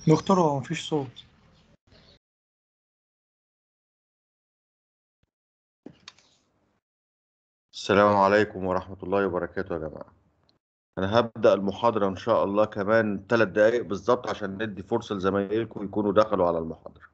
دكتور هو مفيش صوت السلام عليكم ورحمة الله وبركاته يا جماعة أنا هبدأ المحاضرة إن شاء الله كمان ثلاث دقايق بالظبط عشان ندي فرصة لزمايلكم يكونوا دخلوا على المحاضرة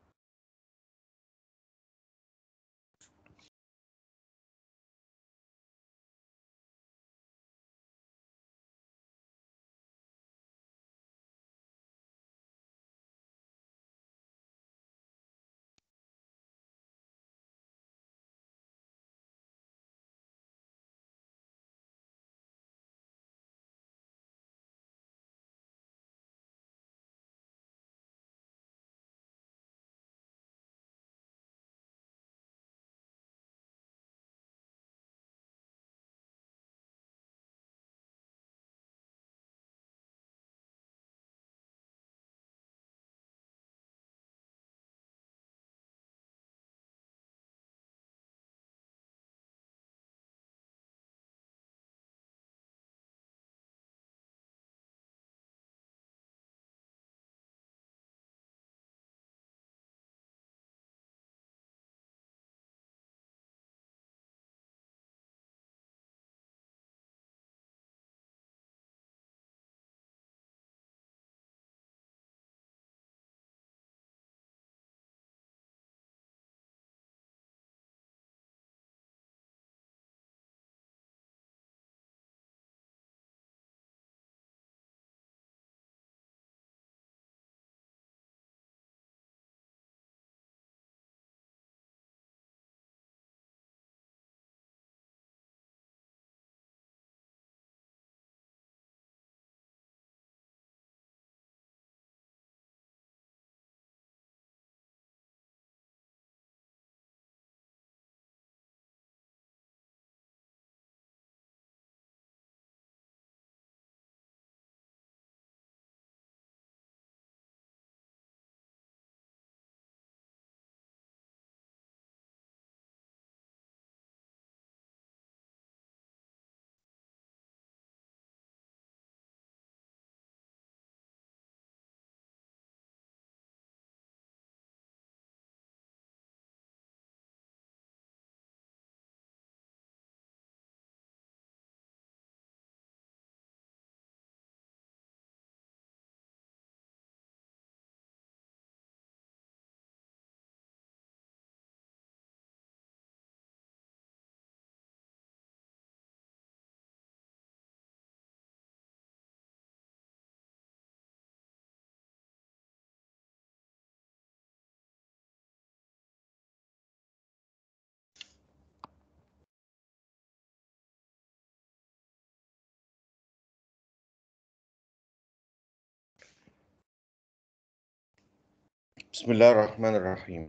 بسم الله الرحمن الرحيم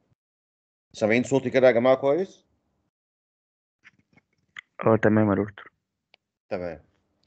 سامعين صوتي كده يا جماعة كويس؟ اه تمام يا دكتور تمام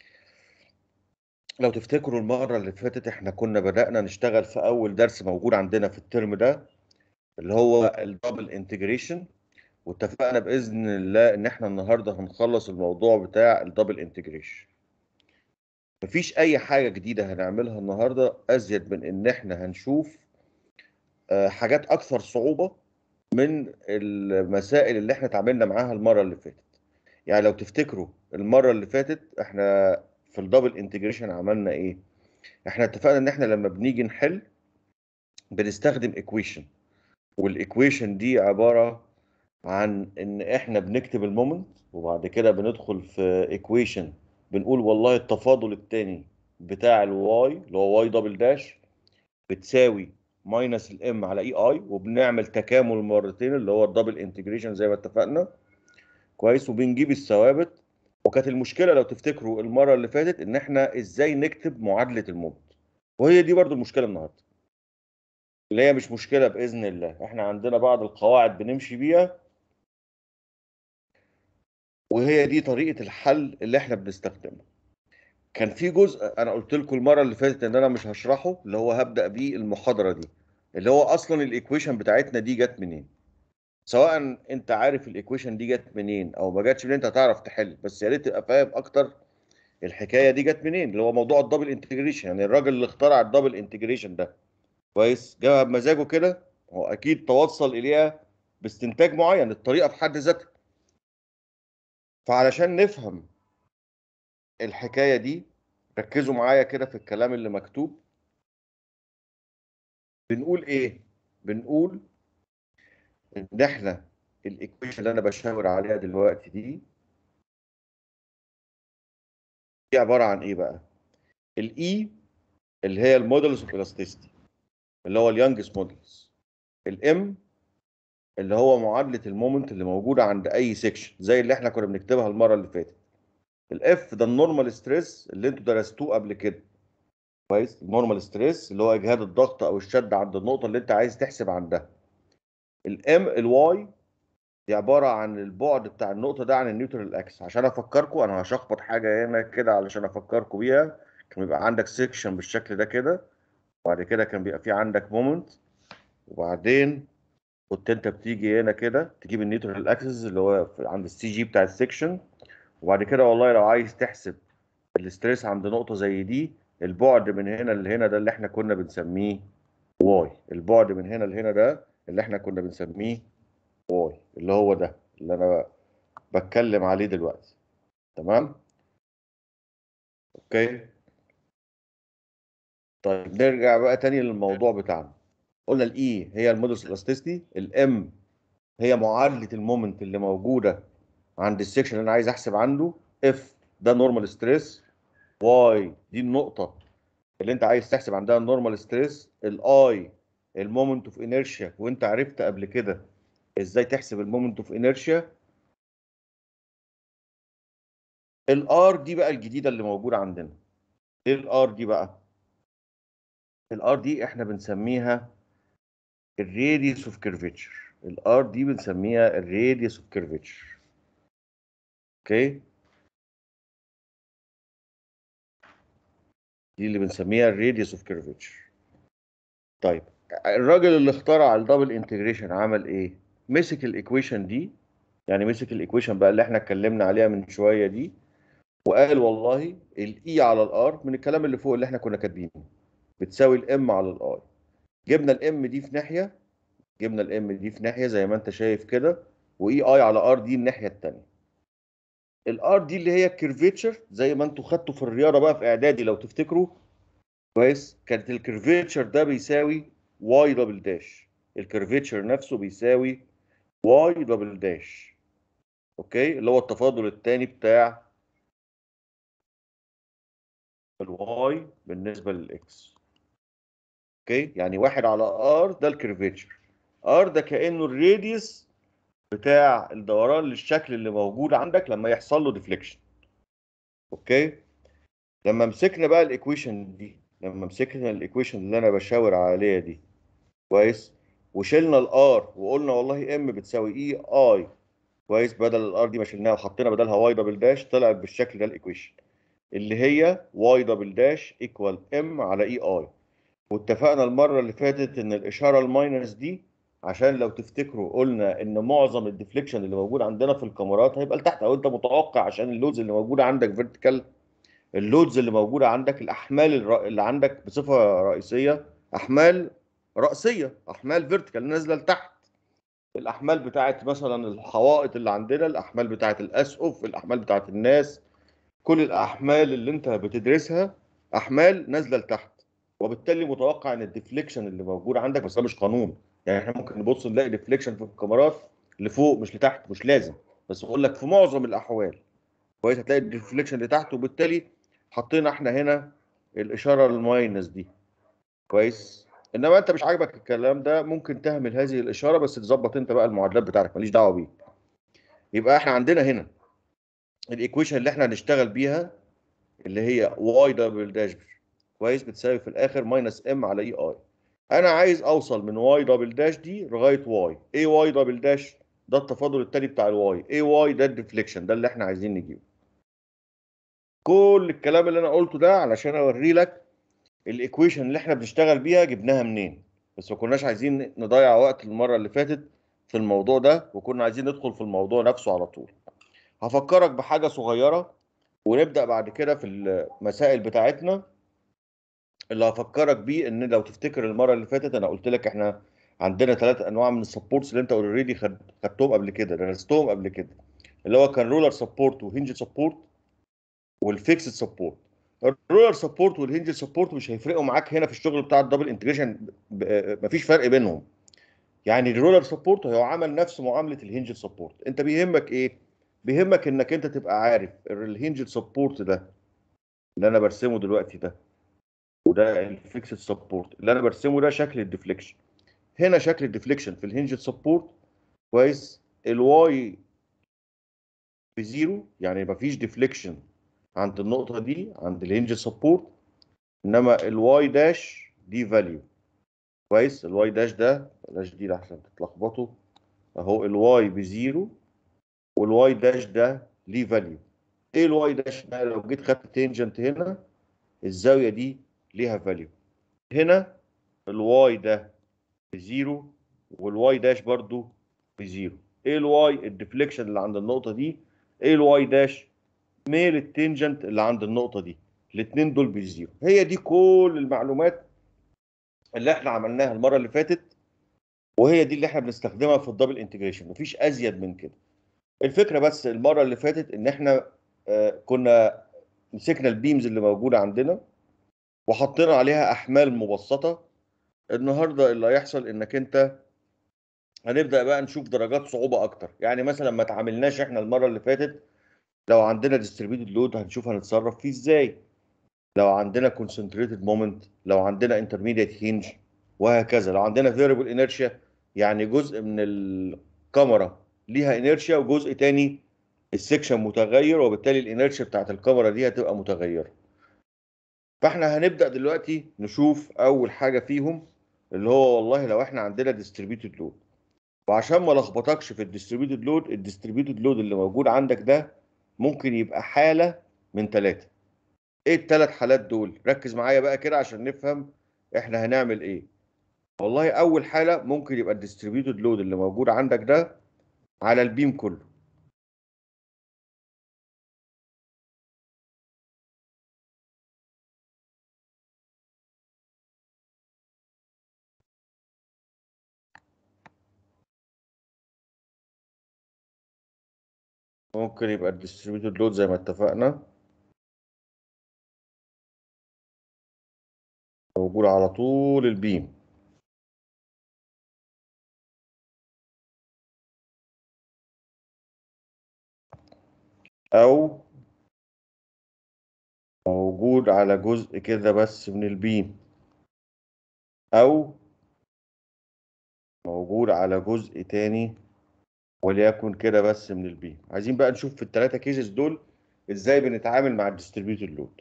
لو تفتكروا المرة اللي فاتت احنا كنا بدأنا نشتغل في أول درس موجود عندنا في الترم ده اللي هو الدبل انتجريشن واتفقنا بإذن الله إن احنا النهاردة هنخلص الموضوع بتاع الدبل انتجريشن مفيش أي حاجة جديدة هنعملها النهاردة أزيد من إن احنا هنشوف آه، حاجات أكثر صعوبة من المسائل اللي احنا اتعاملنا معاها المرة اللي فاتت يعني لو تفتكروا المرة اللي فاتت احنا في الدبل انتجريشن عملنا ايه احنا اتفقنا ان احنا لما بنيجي نحل بنستخدم ايكويشن والايكويشن دي عبارة عن ان احنا بنكتب المومنت وبعد كده بندخل في ايكويشن بنقول والله التفاضل الثاني بتاع الواي اللي هو واي دبل داش بتساوي ماينس الام على اي اي وبنعمل تكامل مرتين اللي هو الدبل انتجريشن زي ما اتفقنا كويس وبنجيب الثوابت وكانت المشكله لو تفتكروا المره اللي فاتت ان احنا ازاي نكتب معادله المومنت وهي دي برضو المشكله النهارده اللي هي مش مشكله باذن الله احنا عندنا بعض القواعد بنمشي بيها وهي دي طريقه الحل اللي احنا بنستخدمها كان في جزء انا قلت لكم المره اللي فاتت ان انا مش هشرحه اللي هو هبدا بيه المحاضره دي اللي هو اصلا الايكويشن بتاعتنا دي جت منين سواء انت عارف الايكويشن دي جت منين او ما جاتش منين انت هتعرف تحل بس يا ريت تبقى فاهم اكتر الحكايه دي جت منين اللي هو موضوع الدبل انتجريشن يعني الراجل اللي اخترع الدبل انتجريشن ده كويس جابها بمزاجه كده هو اكيد توصل اليها باستنتاج معين الطريقه في حد ذاتها فعلشان نفهم الحكايه دي ركزوا معايا كده في الكلام اللي مكتوب بنقول ايه بنقول ان احنا الايكويشن اللي انا بشاور عليها دلوقتي دي دي عباره عن ايه بقى الاي اللي هي المودلز اوف الاستيستي اللي هو اليانجست مودلز الام اللي هو معادله المومنت اللي موجوده عند اي سيكشن زي اللي احنا كنا بنكتبها المره اللي فاتت الاف ده النورمال ستريس اللي انتوا درستوه قبل كده كويس النورمال ستريس اللي هو اجهاد الضغط او الشد عند النقطه اللي انت عايز تحسب عندها الام الواي دي عباره عن البعد بتاع النقطه ده عن النيوترال اكس عشان افكركم انا هشخبط حاجه هنا كده علشان افكركم بيها كان بيبقى عندك سيكشن بالشكل ده كده وبعد كده كان بيبقى في عندك مومنت وبعدين كنت انت بتيجي هنا كده تجيب النيوترال اكسس اللي هو عند السي جي بتاع السيكشن وبعد كده والله لو عايز تحسب الاستريس عند نقطه زي دي البعد من هنا لهنا ده اللي احنا كنا بنسميه واي البعد من هنا لهنا ده اللي احنا كنا بنسميه واي اللي هو ده اللي انا بتكلم عليه دلوقتي تمام اوكي طيب نرجع بقى تاني للموضوع بتاعنا قلنا الاي هي المودوس الاستيستي الام هي معادله المومنت اللي موجوده عند السكشن اللي انا عايز احسب عنده اف ده نورمال ستريس واي دي النقطه اللي انت عايز تحسب عندها النورمال ستريس الاي المومنت اوف انيرشيا وانت عرفت قبل كده ازاي تحسب المومنت اوف انيرشيا الار دي بقى الجديده اللي موجوده عندنا ايه الار دي بقى الار دي احنا بنسميها الراديوس اوف كيرفيتشر الار دي بنسميها الراديوس اوف كيرفيتشر اوكي دي اللي بنسميها الراديوس اوف كيرفيتشر طيب الراجل اللي اخترع الدبل انتجريشن عمل ايه مسك الايكويشن دي يعني مسك الايكويشن بقى اللي احنا اتكلمنا عليها من شويه دي وقال والله الاي على الار من الكلام اللي فوق اللي احنا كنا كاتبينه بتساوي الام على الاي جبنا الام دي في ناحيه جبنا الام دي في ناحيه زي ما انت شايف كده واي اي على ار دي الناحيه الثانيه الار دي اللي هي الكيرفيتشر زي ما انتوا خدتوا في الرياضه بقى في اعدادي لو تفتكروا كويس كانت الكيرفيتشر ده بيساوي واي دبل داش الكيرفيتشر نفسه بيساوي واي دبل داش اوكي اللي هو التفاضل الثاني بتاع الواي بالنسبه للاكس اوكي يعني واحد على ار ده الكيرفيتشر ار ده كانه الراديوس بتاع الدوران للشكل اللي موجود عندك لما يحصل له ديفليكشن اوكي لما مسكنا بقى الايكويشن دي لما مسكنا الايكويشن اللي انا بشاور عليها دي كويس وشلنا الار وقلنا والله ام بتساوي اي اي كويس بدل الار دي ما شلناها وحطينا بدلها واي دبل داش طلعت بالشكل ده الايكويشن اللي هي واي دبل داش ايكوال ام على اي اي واتفقنا المره اللي فاتت ان الاشاره الماينس دي عشان لو تفتكروا قلنا ان معظم الديفليكشن اللي موجود عندنا في الكاميرات هيبقى لتحت او انت متوقع عشان اللودز اللي موجوده عندك فيرتيكال اللودز اللي موجوده عندك الاحمال الر- اللي عندك بصفه رئيسيه احمال راسيه احمال فيرتيكال نازله لتحت الاحمال بتاعت مثلا الحوائط اللي عندنا الاحمال بتاعت الاسقف الاحمال بتاعت الناس كل الاحمال اللي انت بتدرسها احمال نازله لتحت وبالتالي متوقع ان الديفليكشن اللي موجود عندك بس ده مش قانون يعني احنا ممكن نبص نلاقي ديفليكشن في الكاميرات لفوق مش لتحت مش لازم بس بقول لك في معظم الاحوال كويس هتلاقي الديفليكشن لتحت وبالتالي حطينا احنا هنا الاشاره الماينس دي كويس انما انت مش عاجبك الكلام ده ممكن تهمل هذه الاشاره بس تظبط انت بقى المعادلات بتاعتك ماليش دعوه بيك يبقى احنا عندنا هنا الايكويشن اللي احنا هنشتغل بيها اللي هي واي دبل داش كويس بتساوي في الاخر ماينس ام على اي اي انا عايز اوصل من واي دبل داش دي لغايه واي اي واي دبل داش ده التفاضل التاني بتاع الواي اي واي ده الديفليكشن ده اللي احنا عايزين نجيبه كل الكلام اللي انا قلته ده علشان اوري لك الايكويشن اللي احنا بنشتغل بيها جبناها منين بس ما كناش عايزين نضيع وقت المره اللي فاتت في الموضوع ده وكنا عايزين ندخل في الموضوع نفسه على طول هفكرك بحاجه صغيره ونبدا بعد كده في المسائل بتاعتنا اللي هفكرك بيه ان لو تفتكر المره اللي فاتت انا قلت لك احنا عندنا ثلاث انواع من السبورتس اللي انت اوريدي خدتهم قبل كده درستهم قبل كده اللي هو كان رولر سبورت وهنج سبورت والفيكسد سبورت الرولر سبورت والهنج سبورت مش هيفرقوا معاك هنا في الشغل بتاع الدبل انتجريشن مفيش فرق بينهم يعني الرولر سبورت هو عمل نفس معامله الهنج سبورت انت بيهمك ايه بيهمك انك انت تبقى عارف الهنج سبورت ده اللي انا برسمه دلوقتي ده وده الفيكسد سبورت اللي انا برسمه ده شكل الديفليكشن هنا شكل الديفليكشن في الهنج سبورت كويس الواي بزيرو يعني مفيش ديفليكشن عند النقطه دي عند الهنج سبورت انما الواي داش دي فاليو كويس الواي داش ده بلاش دي عشان تتلخبطوا اهو الواي بزيرو والواي داش ده ليه فاليو ايه الواي داش ده لو جيت خدت تنجنت هنا الزاويه دي ليها فاليو هنا الواي ده بزيرو والواي داش برضو بزيرو ايه الواي الديفليكشن اللي عند النقطه دي ايه الواي داش ميل التنجنت اللي عند النقطه دي الاثنين دول بزيرو هي دي كل المعلومات اللي احنا عملناها المره اللي فاتت وهي دي اللي احنا بنستخدمها في الدبل انتجريشن مفيش ازيد من كده الفكره بس المره اللي فاتت ان احنا آه كنا مسكنا البيمز اللي موجوده عندنا وحطينا عليها احمال مبسطه النهارده اللي هيحصل انك انت هنبدا بقى نشوف درجات صعوبه اكتر يعني مثلا ما تعاملناش احنا المره اللي فاتت لو عندنا ديستريبيوتد لود هنشوف هنتصرف فيه ازاي لو عندنا كونسنتريتد مومنت لو عندنا انترميديت هينج وهكذا لو عندنا فيريبل انيرشيا يعني جزء من الكاميرا ليها انيرشيا وجزء تاني السكشن متغير وبالتالي الانيرشيا بتاعت الكاميرا دي هتبقى متغيره فاحنا هنبدا دلوقتي نشوف اول حاجه فيهم اللي هو والله لو احنا عندنا ديستريبيوتد لود وعشان ما لخبطكش في الديستريبيوتد لود الديستريبيوتد لود اللي موجود عندك ده ممكن يبقى حاله من ثلاثه ايه الثلاث حالات دول ركز معايا بقى كده عشان نفهم احنا هنعمل ايه والله اول حاله ممكن يبقى الديستريبيوتد لود اللي موجود عندك ده على البيم كله ممكن يبقى الديستريبيوتد لود زي ما اتفقنا موجود على طول البيم او موجود على جزء كده بس من البيم او موجود على جزء تاني وليكن كده بس من البيم عايزين بقى نشوف في الثلاثه كيسز دول ازاي بنتعامل مع الديستريبيوتد لود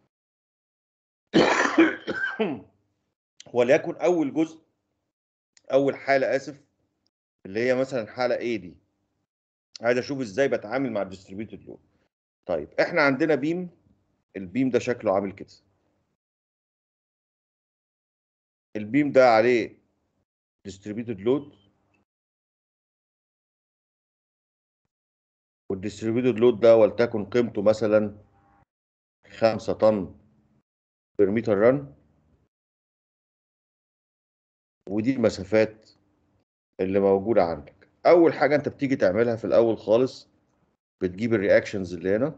وليكن اول جزء اول حاله اسف اللي هي مثلا حاله A دي عايز اشوف ازاي بتعامل مع الديستريبيوتد لود طيب احنا عندنا بيم البيم ده شكله عامل كده البيم ده عليه ديستريبيوتد لود والديستريبيوتد لود ده ولتكن قيمته مثلا 5 طن بير متر رن ودي المسافات اللي موجودة عندك أول حاجة أنت بتيجي تعملها في الأول خالص بتجيب الرياكشنز اللي هنا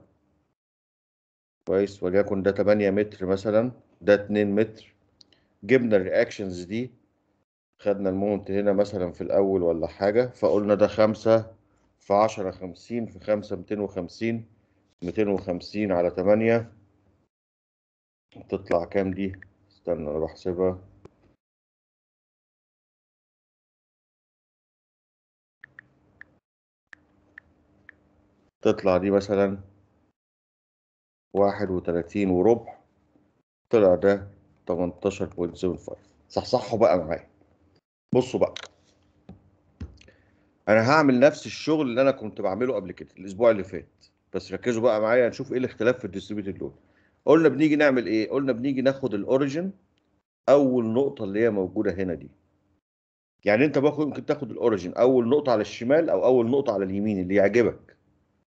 كويس وليكن ده 8 متر مثلا ده 2 متر جبنا الرياكشنز دي خدنا المومنت هنا مثلا في الأول ولا حاجة فقلنا ده 5 في 10 50 في 5 250 250 على 8 تطلع كام دي؟ استنى أنا بحسبها تطلع دي مثلا واحد وتلاتين وربع طلع ده تمنتاشر بوينت سيفن فايف صحصحوا بقى معايا بصوا بقى انا هعمل نفس الشغل اللي انا كنت بعمله قبل كده الاسبوع اللي فات بس ركزوا بقى معايا نشوف ايه الاختلاف في الديستريبيوتد لود قلنا بنيجي نعمل ايه قلنا بنيجي ناخد الاوريجن اول نقطه اللي هي موجوده هنا دي يعني انت ممكن تاخد الاوريجن اول نقطه على الشمال او اول نقطه على اليمين اللي يعجبك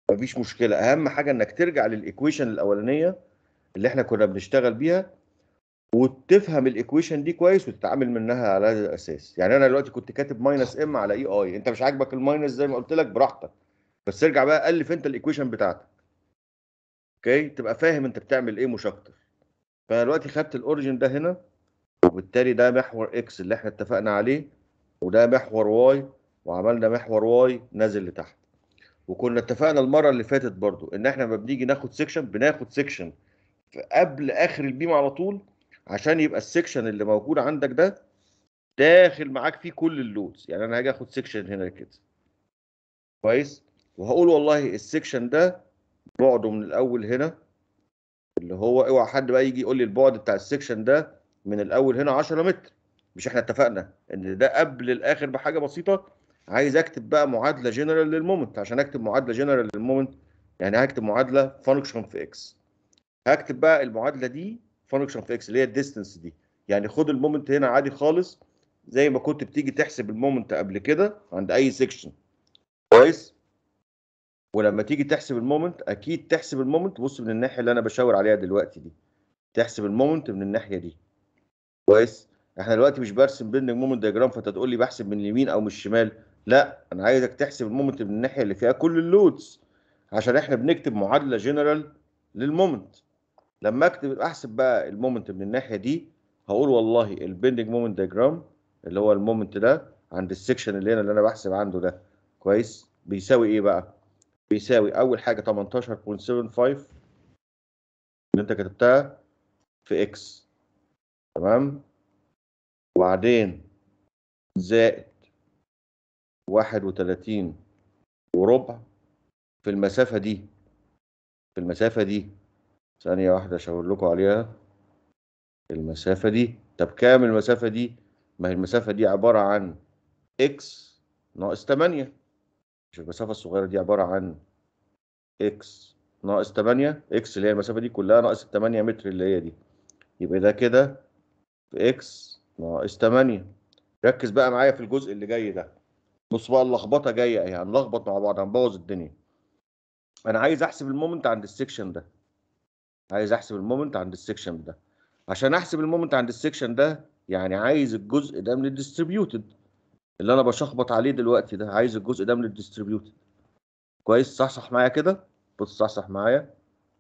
مفيش مشكله اهم حاجه انك ترجع للايكويشن الاولانيه اللي احنا كنا بنشتغل بيها وتفهم الايكويشن دي كويس وتتعامل منها على هذا الاساس يعني انا دلوقتي كنت كاتب ماينس ام على اي اي انت مش عاجبك الماينس زي ما قلت لك براحتك بس ارجع بقى الف انت الايكويشن بتاعتك اوكي تبقى فاهم انت بتعمل ايه مش اكتر فانا دلوقتي خدت الاوريجن ده هنا وبالتالي ده محور اكس اللي احنا اتفقنا عليه وده محور واي وعملنا محور واي نازل لتحت وكنا اتفقنا المره اللي فاتت برضو ان احنا لما بنيجي ناخد سيكشن بناخد سيكشن قبل اخر البيم على طول عشان يبقى السيكشن اللي موجود عندك ده داخل معاك فيه كل اللودز يعني انا هاجي اخد سيكشن هنا كده كويس وهقول والله السيكشن ده بعده من الاول هنا اللي هو اوعى حد بقى يجي يقول لي البعد بتاع السيكشن ده من الاول هنا 10 متر مش احنا اتفقنا ان ده قبل الاخر بحاجه بسيطه عايز اكتب بقى معادله جنرال للمومنت عشان اكتب معادله جنرال للمومنت يعني هكتب معادله فانكشن في اكس هكتب بقى المعادله دي فانكشن في اكس اللي هي الديستنس دي يعني خد المومنت هنا عادي خالص زي ما كنت بتيجي تحسب المومنت قبل كده عند اي سيكشن كويس ولما تيجي تحسب المومنت اكيد تحسب المومنت بص من الناحيه اللي انا بشاور عليها دلوقتي دي تحسب المومنت من الناحيه دي كويس احنا دلوقتي مش برسم بيندنج مومنت دياجرام فانت تقول لي بحسب من اليمين او من الشمال لا انا عايزك تحسب المومنت من الناحيه اللي فيها كل اللودز عشان احنا بنكتب معادله جنرال للمومنت لما اكتب احسب بقى المومنت من الناحيه دي هقول والله البيندنج مومنت دياجرام اللي هو المومنت ده عند السكشن اللي هنا اللي انا بحسب عنده ده كويس بيساوي ايه بقى بيساوي اول حاجه 18.75 اللي انت كتبتها في اكس تمام وبعدين زائد 31 وربع في المسافه دي في المسافه دي ثانيه واحده اشاور لكم عليها المسافه دي طب كام المسافه دي ما هي المسافه دي عباره عن اكس ناقص 8 مش المسافه الصغيره دي عباره عن اكس ناقص 8 اكس اللي هي المسافه دي كلها ناقص ال 8 متر اللي هي دي يبقى ده كده في اكس ناقص 8 ركز بقى معايا في الجزء اللي جاي ده بص بقى اللخبطه جايه اهي هنلخبط مع بعض هنبوظ الدنيا انا عايز احسب المومنت عند السكشن ده عايز احسب المومنت عند السكشن ده عشان احسب المومنت عند السكشن ده يعني عايز الجزء ده من الديستريبيوتد اللي انا بشخبط عليه دلوقتي ده عايز الجزء ده من الديستريبيوتد كويس صح صح معايا كده بص صح صح معايا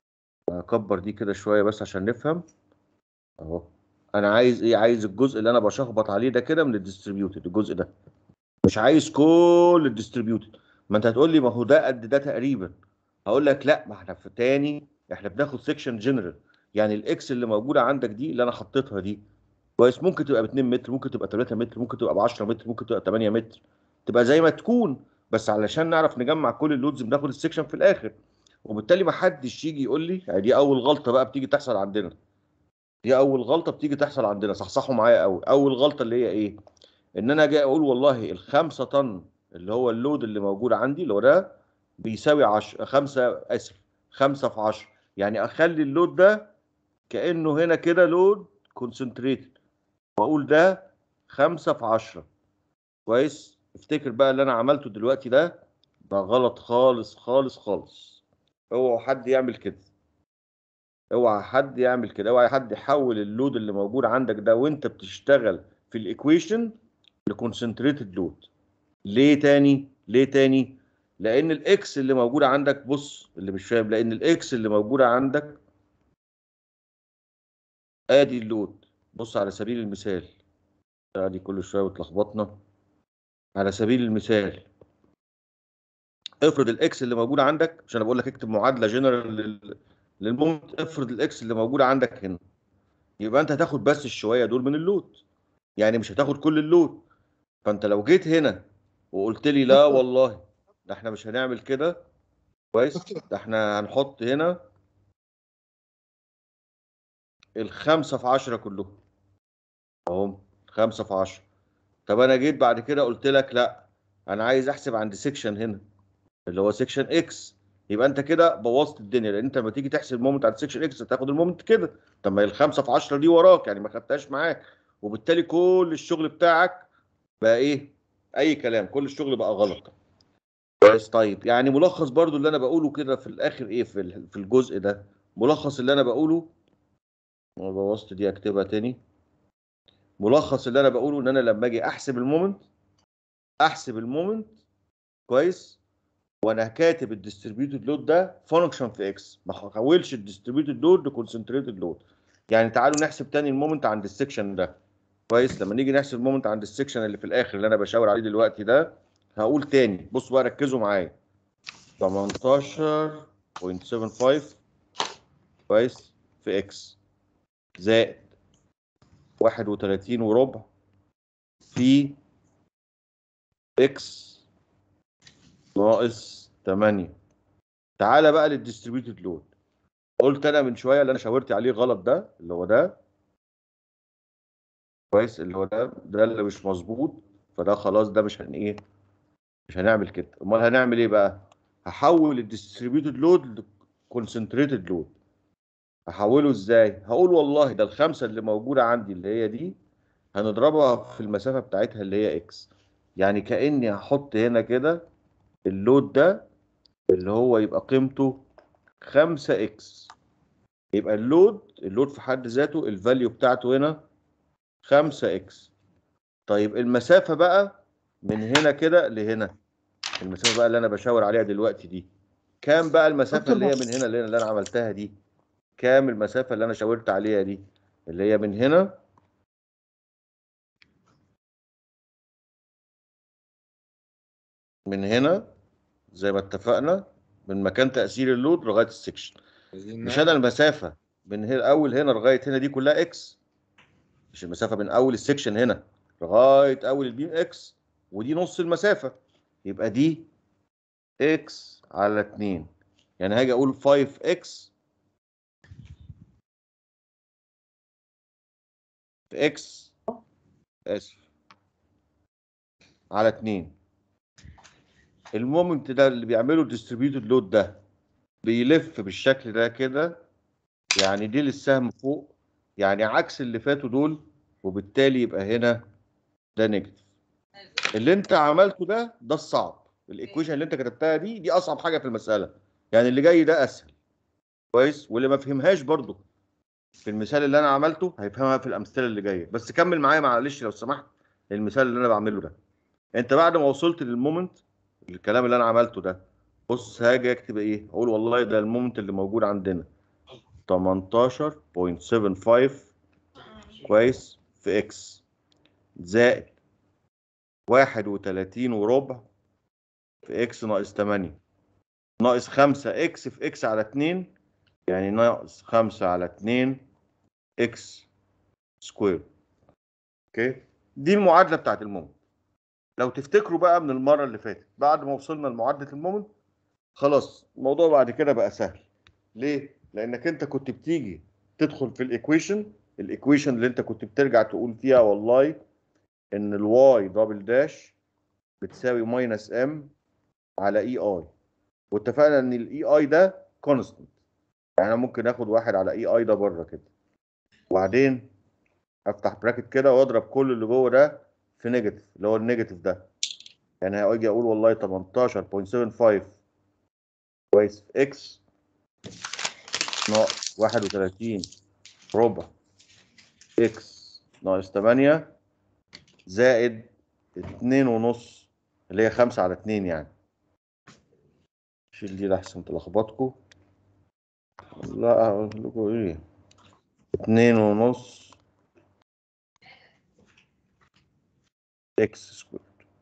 اكبر دي كده شويه بس عشان نفهم اهو انا عايز ايه عايز الجزء اللي انا بشخبط عليه ده كده من الديستريبيوتد الجزء ده مش عايز كل الديستريبيوتد ما انت هتقول لي ما هو ده قد ده تقريبا هقول لك لا ما احنا في تاني احنا بناخد سيكشن جنرال يعني الاكس اللي موجوده عندك دي اللي انا حطيتها دي كويس ممكن تبقى ب 2 متر ممكن تبقى 3 متر ممكن تبقى ب 10 متر ممكن تبقى 8 متر تبقى زي ما تكون بس علشان نعرف نجمع كل اللودز بناخد السكشن في الاخر وبالتالي ما حدش يجي يقول لي يعني دي اول غلطه بقى بتيجي تحصل عندنا دي اول غلطه بتيجي تحصل عندنا صحصحوا معايا قوي اول غلطه اللي هي ايه ان انا جاي اقول والله الخمسة طن اللي هو اللود اللي موجود عندي اللي هو ده بيساوي 10 5 اسف 5 في 10 يعني اخلي اللود ده كانه هنا كده لود كونسنتريتد واقول ده 5 في 10 كويس افتكر بقى اللي انا عملته دلوقتي ده ده غلط خالص خالص خالص اوعى حد يعمل كده اوعى حد يعمل كده اوعى حد يحول اللود اللي موجود عندك ده وانت بتشتغل في الايكويشن لكونسنتريتد لود ليه تاني ليه تاني لان الاكس اللي موجوده عندك بص اللي مش فاهم لان الاكس اللي موجوده عندك ادي اللود بص على سبيل المثال ادي كل شويه بتلخبطنا على سبيل المثال افرض الاكس اللي موجوده عندك عشان بقول لك اكتب معادله جنرال للمومنت افرض الاكس اللي موجوده عندك هنا يبقى انت هتاخد بس الشويه دول من اللود يعني مش هتاخد كل اللود فانت لو جيت هنا وقلت لي لا والله ده احنا مش هنعمل كده كويس ده احنا هنحط هنا الخمسة في عشرة كلهم اهم خمسة في عشرة طب انا جيت بعد كده قلت لك لا انا عايز احسب عند سيكشن هنا اللي هو سيكشن اكس يبقى انت كده بوظت الدنيا لان انت لما تيجي تحسب مومنت عند سيكشن اكس هتاخد المومنت كده طب ما هي الخمسة في عشرة دي وراك يعني ما خدتهاش معاك وبالتالي كل الشغل بتاعك بقى ايه اي كلام كل الشغل بقى غلط كويس طيب يعني ملخص برضو اللي انا بقوله كده في الاخر ايه في ال- في الجزء ده ملخص اللي انا بقوله انا بوظت دي اكتبها تاني ملخص اللي انا بقوله ان انا لما اجي احسب المومنت احسب المومنت كويس وانا كاتب الديستريبيوتد لود ده فانكشن في اكس ما هحولش الديستريبيوتد لود لكونسنتريتد لود يعني تعالوا نحسب تاني المومنت عند السكشن ده كويس لما نيجي نحسب المومنت عند السكشن اللي في الاخر اللي انا بشاور عليه دلوقتي ده هقول تاني بصوا بقى ركزوا معايا 18.75 كويس في اكس زائد 31 وربع في اكس ناقص 8 تعالى بقى للديستريبيوتد لود قلت انا من شويه اللي انا شاورت عليه غلط ده اللي هو ده كويس اللي هو ده ده اللي مش مظبوط فده خلاص ده مش هن ايه مش هنعمل كده امال هنعمل ايه بقى هحول الديستريبيوتد لود لكونسنتريتد لود هحوله ازاي هقول والله ده الخمسه اللي موجوده عندي اللي هي دي هنضربها في المسافه بتاعتها اللي هي اكس يعني كاني هحط هنا كده اللود ده اللي هو يبقى قيمته 5 اكس يبقى اللود اللود في حد ذاته الفاليو بتاعته هنا 5 اكس طيب المسافه بقى من هنا كده لهنا المسافه بقى اللي انا بشاور عليها دلوقتي دي كام بقى المسافه اللي هي من هنا اللي, اللي انا عملتها دي كام المسافه اللي انا شاورت عليها دي اللي هي من هنا من هنا زي ما اتفقنا من مكان تاثير اللود لغايه السكشن مش انا المسافه من هنا اول هنا لغايه هنا دي كلها اكس مش المسافه من اول السكشن هنا لغايه اول البيم اكس ودي نص المسافه يبقى دي اكس على 2 يعني هاجي اقول 5 اكس في اكس اسف على 2 المومنت ده اللي بيعمله الديستريبيوتد لود ده بيلف بالشكل ده كده يعني دي للسهم فوق يعني عكس اللي فاتوا دول وبالتالي يبقى هنا ده نيجاتيف اللي انت عملته ده ده الصعب الايكويشن اللي انت كتبتها دي دي اصعب حاجه في المساله يعني اللي جاي ده اسهل كويس واللي ما فهمهاش برضه في المثال اللي انا عملته هيفهمها في الامثله اللي جايه بس كمل معايا معلش لو سمحت المثال اللي انا بعمله ده انت بعد ما وصلت للمومنت الكلام اللي انا عملته ده بص هاجي اكتب ايه اقول والله ده المومنت اللي موجود عندنا 18.75 كويس في اكس زائد 31 وربع في اكس ناقص 8 ناقص 5 اكس في اكس على 2 يعني ناقص 5 على 2 اكس سكوير اوكي دي المعادله بتاعت المومنت لو تفتكروا بقى من المره اللي فاتت بعد ما وصلنا لمعادله المومنت خلاص الموضوع بعد كده بقى سهل ليه لانك انت كنت بتيجي تدخل في الايكويشن الايكويشن اللي انت كنت بترجع تقول فيها والله ان الواي دبل داش بتساوي ماينس ام على اي اي واتفقنا ان الاي اي ده كونستنت يعني انا ممكن اخد واحد على اي اي ده بره كده وبعدين افتح براكت كده واضرب كل اللي جوه ده في نيجاتيف اللي هو النيجاتيف ده يعني هاجي اقول والله 18.75 كويس في اكس ناقص 31 ربع اكس ناقص 8 زائد 2 ونص اللي هي 5 على 2 يعني شيل دي لحسن تلخبطكم لا اقول لكم ايه 2 ونص اكس سكوير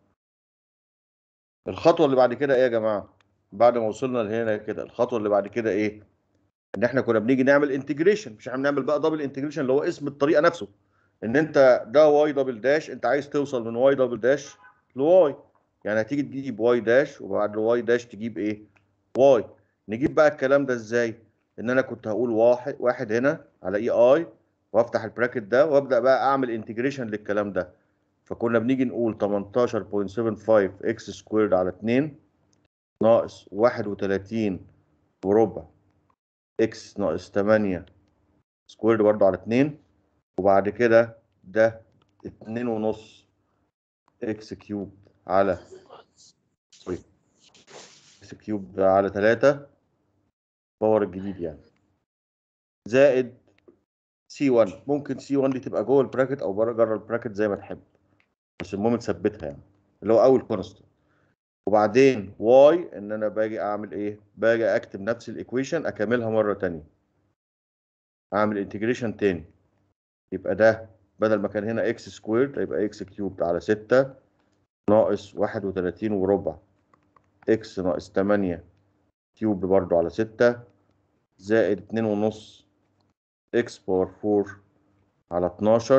الخطوه اللي بعد كده ايه يا جماعه بعد ما وصلنا لهنا كده الخطوه اللي بعد كده ايه ان احنا كنا بنيجي نعمل انتجريشن مش هنعمل بقى دبل انتجريشن اللي هو اسم الطريقه نفسه ان انت ده واي دبل داش انت عايز توصل من واي دبل داش لواي يعني هتيجي تجيب واي داش وبعد واي داش تجيب ايه واي نجيب بقى الكلام ده ازاي ان انا كنت هقول واحد واحد هنا على اي اي وافتح البراكت ده وابدا بقى اعمل انتجريشن للكلام ده فكنا بنيجي نقول 18.75 اكس سكويرد على 2 ناقص 31 وربع اكس ناقص 8 سكويرد برضه على 2 وبعد كده ده 2 ونص اكس كيوب على سوري اكس كيوب على 3 باور الجديد يعني زائد سي 1 ممكن سي 1 دي تبقى جوه البراكت او بره جره البراكت زي ما تحب بس المهم تثبتها يعني اللي هو اول كونستنت وبعدين واي ان انا باجي اعمل ايه باجي اكتب نفس الايكويشن اكملها مره تانية اعمل انتجريشن تاني يبقى ده بدل ما كان هنا اكس سكويرد هيبقى اكس كيوب على 6 ناقص 31 وربع اكس ناقص 8 كيوب برضو على 6 زائد 2 ونص اكس باور 4 على 12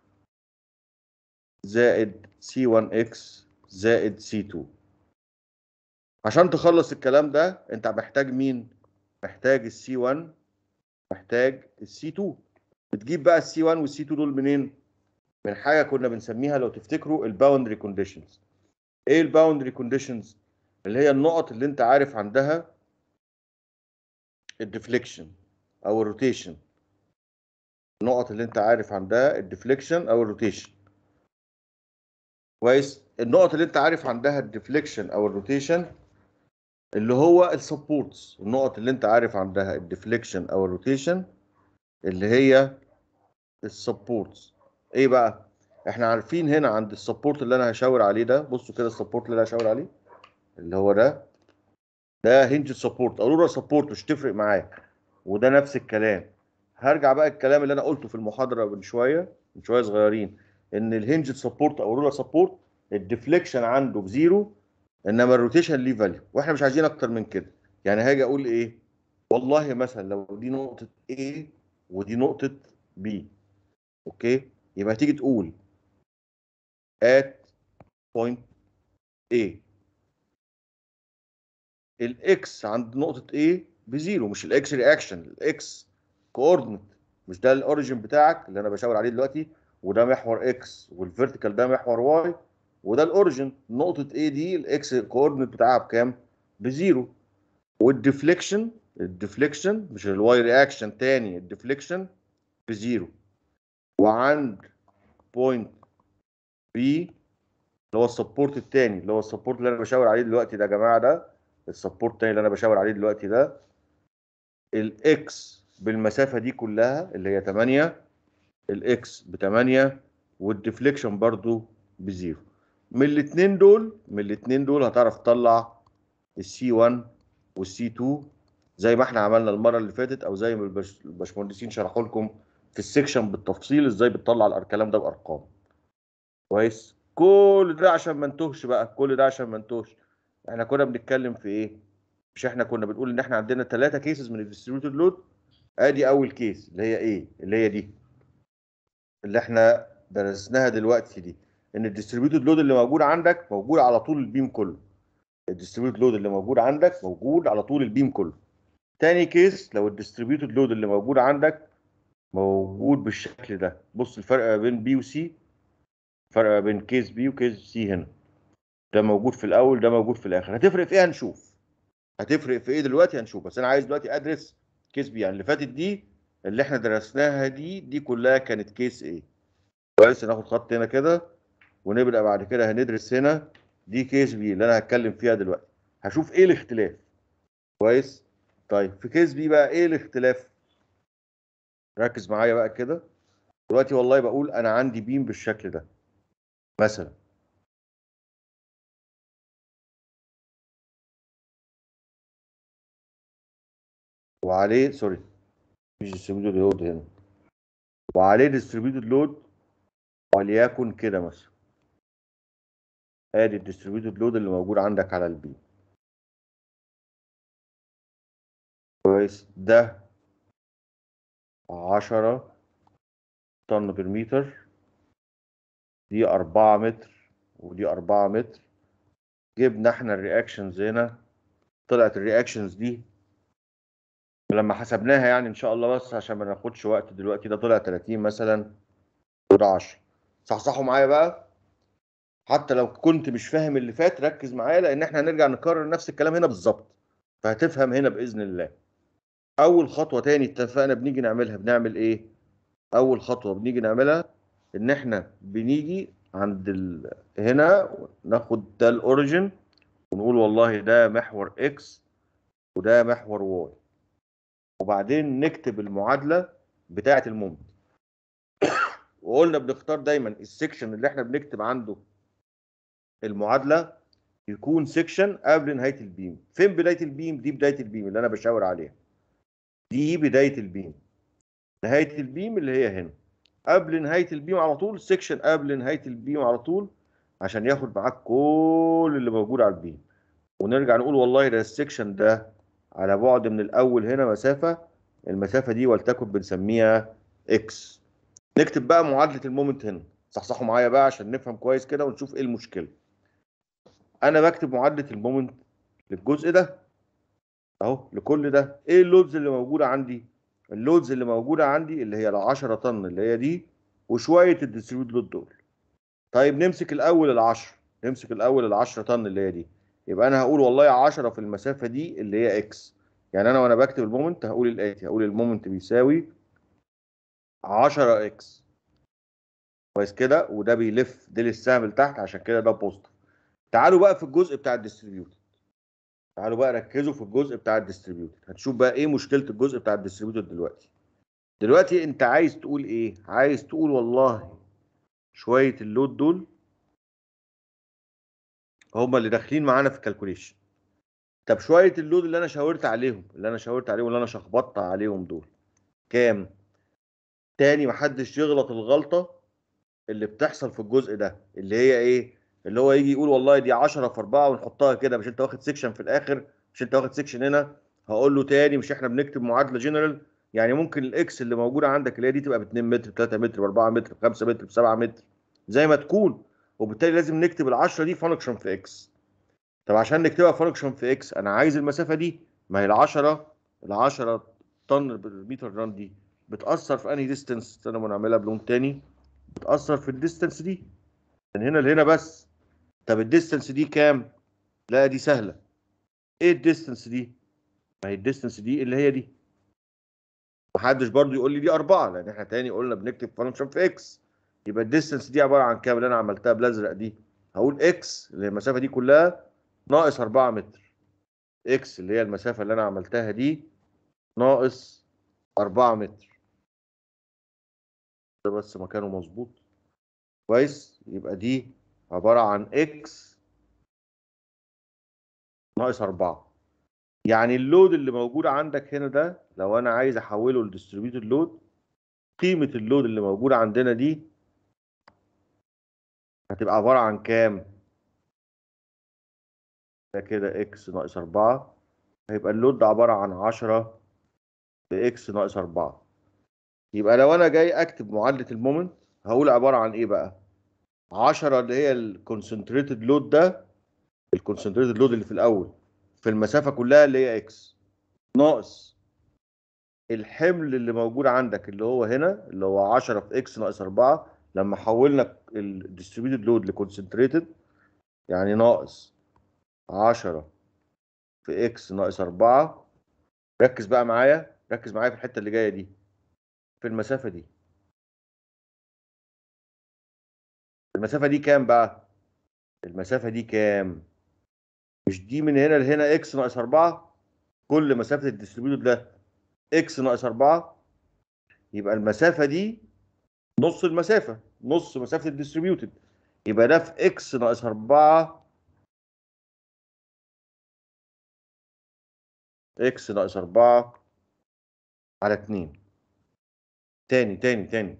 زائد سي 1 اكس زائد سي 2 عشان تخلص الكلام ده انت محتاج مين محتاج السي 1 محتاج السي 2 بتجيب بقى السي 1 والسي 2 دول منين من حاجه كنا بنسميها لو تفتكروا الباوندري كونديشنز ايه الباوندري كونديشنز اللي هي النقط اللي انت عارف عندها الديفليكشن او الروتيشن النقط اللي انت عارف عندها الديفليكشن او الروتيشن كويس النقط اللي انت عارف عندها الديفليكشن او الروتيشن اللي هو السبورتس النقط اللي انت عارف عندها الديفليكشن او الروتيشن اللي هي السبورتس ايه بقى احنا عارفين هنا عند السبورت اللي انا هشاور عليه ده بصوا كده السبورت اللي انا هشاور عليه اللي هو ده ده هنج سبورت اورورا سبورت مش تفرق معايا وده نفس الكلام هرجع بقى الكلام اللي انا قلته في المحاضره من شويه من شويه صغيرين ان الهنج سبورت او اورورا سبورت الديفليكشن عنده بزيرو انما الروتيشن ليه فاليو واحنا مش عايزين اكتر من كده يعني هاجي اقول ايه والله مثلا لو دي نقطه A ودي نقطه B اوكي يبقى تيجي تقول at point A الاكس عند نقطة A بزيرو مش الاكس رياكشن الاكس كوردينت مش ده الاوريجن بتاعك اللي انا بشاور عليه دلوقتي وده محور اكس والفيرتيكال ده محور واي وده الاوريجن نقطة A دي الاكس كوردينت بتاعها بكام؟ بزيرو والديفليكشن الديفليكشن مش الواي رياكشن تاني الديفليكشن بزيرو وعند بوينت بي اللي هو السبورت التاني اللي هو السبورت اللي انا بشاور عليه دلوقتي ده يا جماعه ده السبورت التاني اللي انا بشاور عليه دلوقتي ده الاكس بالمسافه دي كلها اللي هي 8 الاكس ب 8 والديفليكشن برضو بزيرو من الاثنين دول من الاثنين دول هتعرف تطلع السي 1 والسي 2 زي ما احنا عملنا المره اللي فاتت او زي ما البش- الباشمهندسين شرحوا لكم في السكشن بالتفصيل ازاي بتطلع الكلام ده بارقام كويس كل ده عشان ما نتوهش بقى كل ده عشان ما نتوهش احنا كنا بنتكلم في ايه مش احنا كنا بنقول ان احنا عندنا ثلاثة كيسز من الديستريبيوتد لود ادي اول كيس اللي هي ايه اللي هي دي اللي احنا درسناها دلوقتي دي ان الديستريبيوتد لود اللي موجود عندك موجود على طول البيم كله الديستريبيوتد لود اللي موجود عندك موجود على طول البيم كله تاني كيس لو الديستريبيوتد لود اللي موجود عندك موجود بالشكل ده بص الفرق ما بين بي وسي فرق ما بين كيس بي وكيس سي هنا ده موجود في الاول ده موجود في الاخر هتفرق في ايه هنشوف هتفرق في ايه دلوقتي هنشوف بس انا عايز دلوقتي ادرس كيس بي يعني اللي فاتت دي اللي احنا درسناها دي دي كلها كانت كيس ايه كويس ناخد خط هنا كده ونبدا بعد كده هندرس هنا دي كيس بي اللي انا هتكلم فيها دلوقتي هشوف ايه الاختلاف كويس طيب في كيس بي بقى ايه الاختلاف ركز معايا بقى كده دلوقتي والله بقول انا عندي بيم بالشكل ده مثلا وعليه سوري مش ديستريبيوتد لود هنا وعليه ديستريبيوتد لود وليكن كده مثلا ادي الديستريبيوتد لود اللي موجود عندك على البي كويس ده 10 طن بير متر دي 4 متر ودي 4 متر جبنا احنا الرياكشنز هنا طلعت الرياكشنز دي لما حسبناها يعني ان شاء الله بس عشان ما ناخدش وقت دلوقتي ده طلع 30 مثلا وده 10 صحصحوا معايا بقى حتى لو كنت مش فاهم اللي فات ركز معايا لان احنا هنرجع نكرر نفس الكلام هنا بالظبط فهتفهم هنا باذن الله اول خطوه تاني اتفقنا بنيجي نعملها بنعمل ايه اول خطوه بنيجي نعملها ان احنا بنيجي عند ال... هنا ناخد ده الاوريجن ونقول والله ده محور اكس وده محور واي وبعدين نكتب المعادله بتاعه المومنت وقلنا بنختار دايما السكشن اللي احنا بنكتب عنده المعادله يكون سكشن قبل نهايه البيم فين بدايه البيم دي بدايه البيم اللي انا بشاور عليها دي بدايه البيم نهايه البيم اللي هي هنا قبل نهايه البيم على طول سكشن قبل نهايه البيم على طول عشان ياخد معاك كل اللي موجود على البيم ونرجع نقول والله ده السكشن ده على بعد من الاول هنا مسافه المسافه دي ولتكن بنسميها اكس نكتب بقى معادله المومنت هنا صحصحوا معايا بقى عشان نفهم كويس كده ونشوف ايه المشكله انا بكتب معادله المومنت للجزء ده اهو لكل ده ايه اللودز اللي موجوده عندي اللودز اللي موجوده عندي اللي هي ال 10 طن اللي هي دي وشويه الديستريبيوت لود دول طيب نمسك الاول ال10 نمسك الاول ال10 طن اللي هي دي يبقى انا هقول والله 10 في المسافه دي اللي هي اكس يعني انا وانا بكتب المومنت هقول الاتي هقول المومنت بيساوي 10 اكس كويس كده وده بيلف ديل السهم لتحت عشان كده ده بوزيتيف تعالوا بقى في الجزء بتاع الديستريبيوتد تعالوا بقى ركزوا في الجزء بتاع الديستريبيوتد هتشوف بقى ايه مشكله الجزء بتاع الديستريبيوتد دلوقتي دلوقتي انت عايز تقول ايه عايز تقول والله شويه اللود دول هم اللي داخلين معانا في الكالكوليشن طب شويه اللود اللي انا شاورت عليهم اللي انا شاورت عليهم اللي انا شخبطت عليهم دول كام تاني محدش يغلط الغلطه اللي بتحصل في الجزء ده اللي هي ايه اللي هو يجي يقول والله دي 10 في 4 ونحطها كده مش انت واخد سيكشن في الاخر مش انت واخد سيكشن هنا هقول له تاني مش احنا بنكتب معادله جنرال يعني ممكن الاكس اللي موجوده عندك اللي هي دي تبقى ب 2 متر ب 3 متر ب 4 متر ب 5 متر ب 7 متر زي ما تكون وبالتالي لازم نكتب ال10 دي فانكشن في اكس طب عشان نكتبها فانكشن في اكس انا عايز المسافه دي ما هي ال10 ال10 طن بالمتر ران دي بتاثر في انهي ديستنس استنى ما نعملها بلون تاني بتاثر في الديستنس دي من هنا لهنا بس طب الديستنس دي كام لا دي سهله ايه الديستنس دي ما هي الديستنس دي اللي هي دي محدش برضو يقول لي دي أربعة لأن احنا تاني قلنا بنكتب فانكشن في اكس يبقى الديستنس دي عبارة عن كام اللي أنا عملتها بالأزرق دي هقول اكس اللي هي المسافة دي كلها ناقص 4 متر اكس اللي هي المسافة اللي أنا عملتها دي ناقص 4 متر ده بس مكانه مظبوط كويس يبقى دي عبارة عن اكس ناقص 4 يعني اللود اللي موجود عندك هنا ده لو انا عايز احوله لديستريبيوتد لود قيمة اللود اللي موجودة عندنا دي هتبقى عبارة عن كام؟ ده كده اكس ناقص 4 هيبقى اللود ده عبارة عن 10 باكس ناقص 4 يبقى لو انا جاي اكتب معادلة المومنت هقول عبارة عن ايه بقى؟ 10 اللي هي الكونسنتريتد لود ده الكونسنتريتد لود اللي في الاول في المسافة كلها اللي هي اكس ناقص الحمل اللي موجود عندك اللي هو هنا اللي هو 10 في اكس ناقص 4 لما حولنا الديستريبيوتد لود لكونسنتريتد يعني ناقص 10 في اكس ناقص 4 ركز بقى معايا ركز معايا في الحتة اللي جاية دي في المسافة دي المسافة دي كام بقى؟ المسافة دي كام؟ مش دي من هنا لهنا اكس ناقص 4 كل مسافة الديستريبيوتد ده اكس ناقص 4 يبقى المسافة دي نص المسافة نص مسافة الديستريبيوتد يبقى ده في اكس ناقص 4 اكس ناقص 4 على 2 تاني تاني تاني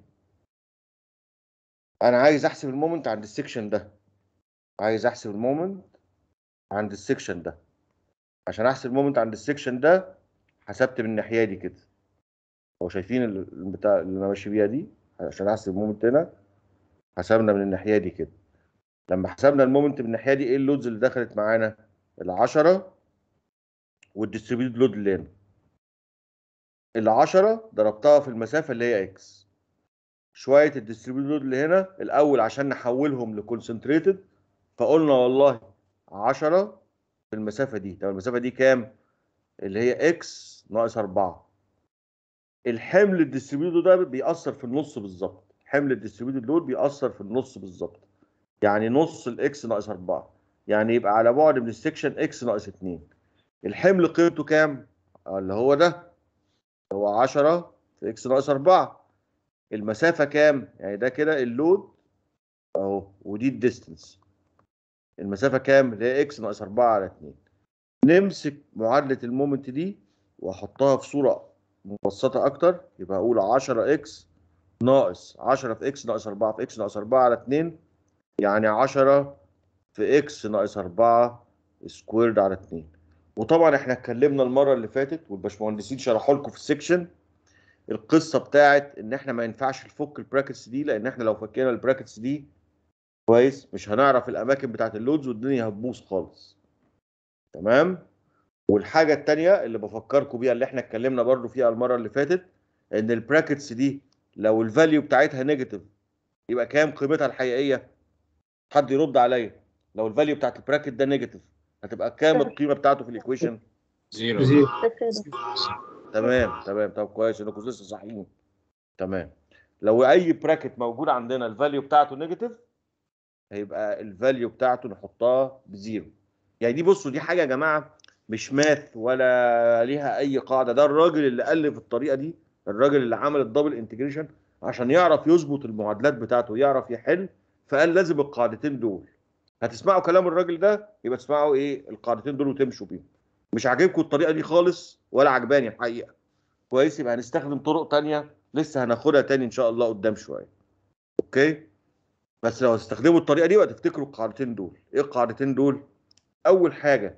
انا عايز احسب المومنت عند السكشن ده عايز احسب المومنت عند السكشن ده عشان احسب المومنت عند السكشن ده حسبت من الناحيه دي كده هو شايفين البتاع اللي انا ماشي بيها دي عشان احسب المومنت هنا حسبنا من الناحيه دي كده لما حسبنا المومنت من الناحيه دي ايه اللودز اللي دخلت معانا ال10 والديستريبيوتد لود اللي هنا ال10 ضربتها في المسافه اللي هي اكس شويه الديستريبيوتد لود اللي هنا الاول عشان نحولهم لكونسنتريتد فقلنا والله 10 في المسافه دي طب المسافه دي كام اللي هي اكس ناقص 4 الحمل الديستريبيوتد ده بيأثر في النص بالظبط حمل الديستريبيوتد لود بيأثر في النص بالظبط يعني نص الاكس ناقص 4 يعني يبقى على بعد من السكشن اكس ناقص 2 الحمل قيمته كام؟ آه، اللي هو ده هو 10 في اكس ناقص 4 المسافه كام؟ يعني ده كده اللود اهو ودي الديستنس المسافه كام؟ اللي هي اكس ناقص 4 على 2 نمسك معادله المومنت دي واحطها في صوره مبسطه اكتر يبقى اقول 10 اكس ناقص 10 في اكس ناقص 4 في اكس ناقص 4 على 2 يعني 10 في اكس ناقص 4 سكويرد على 2 وطبعا احنا اتكلمنا المره اللي فاتت والباشمهندسين شرحوا لكم في السكشن القصه بتاعت ان احنا ما ينفعش نفك البراكتس دي لان احنا لو فكينا البراكتس دي كويس مش هنعرف الاماكن بتاعت اللودز والدنيا هتبوظ خالص تمام والحاجه الثانيه اللي بفكركم بيها اللي احنا اتكلمنا برضو فيها المره اللي فاتت ان البراكتس دي لو الفاليو بتاعتها نيجاتيف يبقى كام قيمتها الحقيقيه حد يرد عليا لو الفاليو بتاعت البراكت ده نيجاتيف هتبقى كام القيمه بتاعته في الايكويشن زيرو زيرو تمام تمام طب كويس انكم لسه صحيين تمام لو اي براكت موجود عندنا الفاليو بتاعته نيجاتيف هيبقى الفاليو بتاعته نحطها بزيرو يعني دي بصوا دي حاجه يا جماعه مش ماث ولا ليها اي قاعده ده الراجل اللي الف الطريقه دي الراجل اللي عمل الدبل انتجريشن عشان يعرف يظبط المعادلات بتاعته يعرف يحل فقال لازم القاعدتين دول هتسمعوا كلام الراجل ده يبقى تسمعوا ايه القاعدتين دول وتمشوا بيهم مش عاجبكم الطريقه دي خالص ولا عجباني الحقيقه كويس يبقى هنستخدم طرق تانية لسه هناخدها تاني ان شاء الله قدام شويه اوكي بس لو هتستخدموا الطريقه دي يبقى تفتكروا القاعدتين دول ايه القاعدتين دول اول حاجه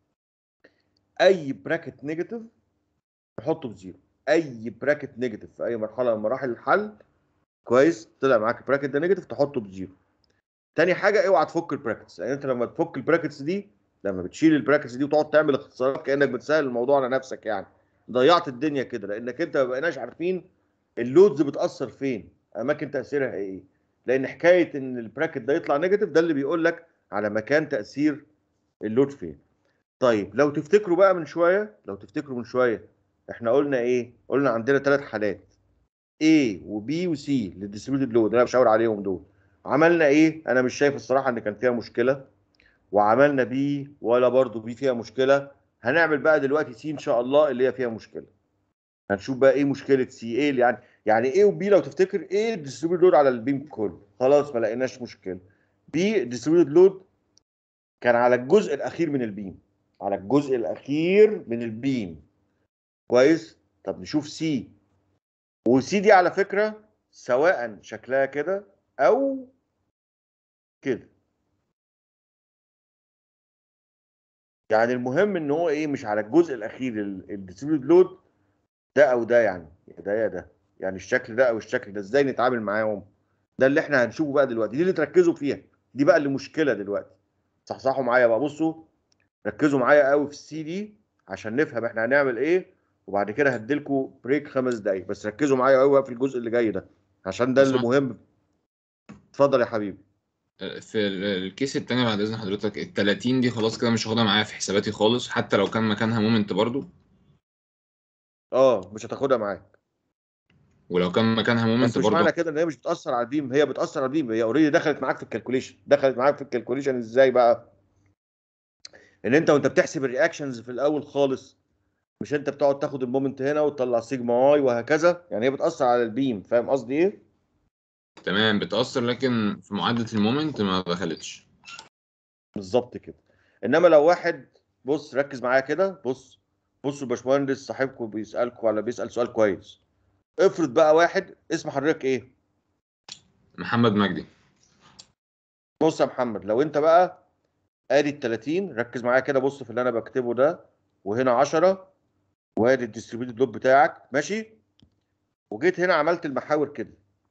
اي براكت نيجاتيف نحطه بزيرو اي براكت نيجاتيف في اي مرحله من مراحل الحل كويس طلع معاك البراكت ده نيجاتيف تحطه بزيرو تاني حاجه اوعى تفك البراكتس لان انت لما تفك البراكتس دي لما بتشيل البراكتس دي وتقعد تعمل اختصارات كانك بتسهل الموضوع على نفسك يعني ضيعت الدنيا كده لانك انت ما بقيناش عارفين اللودز بتاثر فين اماكن تاثيرها ايه لان حكايه ان البراكت ده يطلع نيجاتيف ده اللي بيقول لك على مكان تاثير اللود فين طيب لو تفتكروا بقى من شويه لو تفتكروا من شويه احنا قلنا ايه قلنا عندنا ثلاث حالات A و B و C للديستريبيوتد لود انا بشاور عليهم دول عملنا ايه انا مش شايف الصراحه ان كان فيها مشكله وعملنا بي ولا برضو بي فيها مشكله هنعمل بقى دلوقتي سي ان شاء الله اللي هي فيها مشكله هنشوف بقى ايه مشكله سي ايه يعني يعني ايه وبي لو تفتكر ايه الديستريبيوتد لود على البيم كله خلاص ما لقيناش مشكله بي الديستريبيوتد لود كان على الجزء الاخير من البيم على الجزء الاخير من البيم كويس طب نشوف سي وسي دي على فكره سواء شكلها كده او كده يعني المهم ان هو ايه مش على الجزء الاخير الديستريبيوتد لود ده او ده يعني يا ده يا ده يعني الشكل ده او الشكل ده ازاي نتعامل معاهم ده اللي احنا هنشوفه بقى دلوقتي دي اللي تركزوا فيها دي بقى اللي مشكله دلوقتي صحصحوا معايا بقى بصوا ركزوا معايا قوي في السي دي عشان نفهم احنا هنعمل ايه وبعد كده هديلكوا بريك خمس دقايق بس ركزوا معايا قوي في الجزء اللي جاي ده عشان ده اللي بس- مهم اتفضل يا حبيبي في ال- الكيس التاني بعد اذن حضرتك ال 30 دي خلاص كده مش هاخدها معايا في حساباتي خالص حتى لو كان مكانها مومنت برضو اه مش هتاخدها معاك ولو كان مكانها مومنت بس مش برضو معنى كده ان هي مش بتاثر على البيم هي بتاثر على البيم هي اوريدي دخلت معاك في الكالكوليشن دخلت معاك في الكالكوليشن ازاي بقى ان انت وانت بتحسب الرياكشنز في الاول خالص مش انت بتقعد تاخد المومنت هنا وتطلع سيجما واي وهكذا يعني هي بتاثر على البيم فاهم قصدي ايه تمام بتأثر لكن في معادلة المومنت ما دخلتش بالظبط كده انما لو واحد بص ركز معايا كده بص بصوا الباشمهندس صاحبكم بيسالكم ولا بيسال سؤال كويس افرض بقى واحد اسم حضرتك ايه محمد مجدي بص يا محمد لو انت بقى ادي ال 30 ركز معايا كده بص في اللي انا بكتبه ده وهنا 10 وادي الديستريبيوتد لود بتاعك ماشي وجيت هنا عملت المحاور كده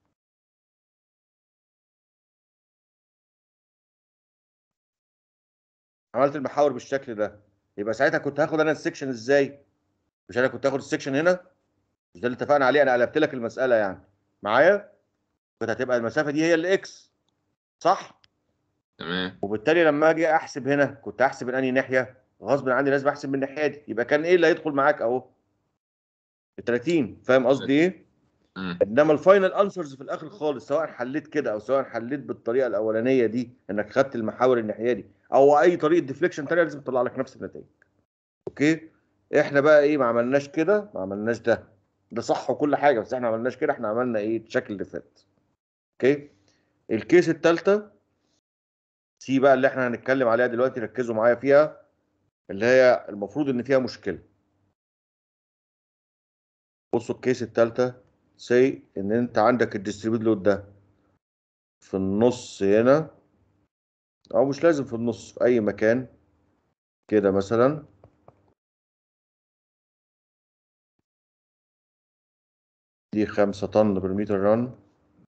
عملت المحاور بالشكل ده يبقى ساعتها كنت هاخد انا السكشن ازاي مش انا كنت هاخد السكشن هنا مش ده اللي اتفقنا عليه انا قلبت لك المساله يعني معايا كانت هتبقى المسافه دي هي الاكس صح تمام وبالتالي لما اجي احسب هنا كنت احسب من انهي ناحيه غصب عني لازم احسب من الناحيه دي يبقى كان ايه اللي هيدخل معاك اهو ال 30 فاهم قصدي ايه مم. انما الفاينل انسرز في الاخر خالص سواء حليت كده او سواء حليت بالطريقه الاولانيه دي انك خدت المحاور الناحيه دي او اي طريقه ديفليكشن تانيه لازم تطلع لك نفس النتائج اوكي احنا بقى ايه ما عملناش كده ما عملناش ده ده صح وكل حاجه بس احنا ما عملناش كده احنا عملنا ايه الشكل اللي فات اوكي الكيس الثالثه سي بقى اللي احنا هنتكلم عليها دلوقتي ركزوا معايا فيها اللي هي المفروض ان فيها مشكله بصوا الكيس الثالثه سي ان انت عندك الديستريبيوت لود ده في النص هنا او مش لازم في النص في اي مكان كده مثلا دي خمسة طن بالمتر رن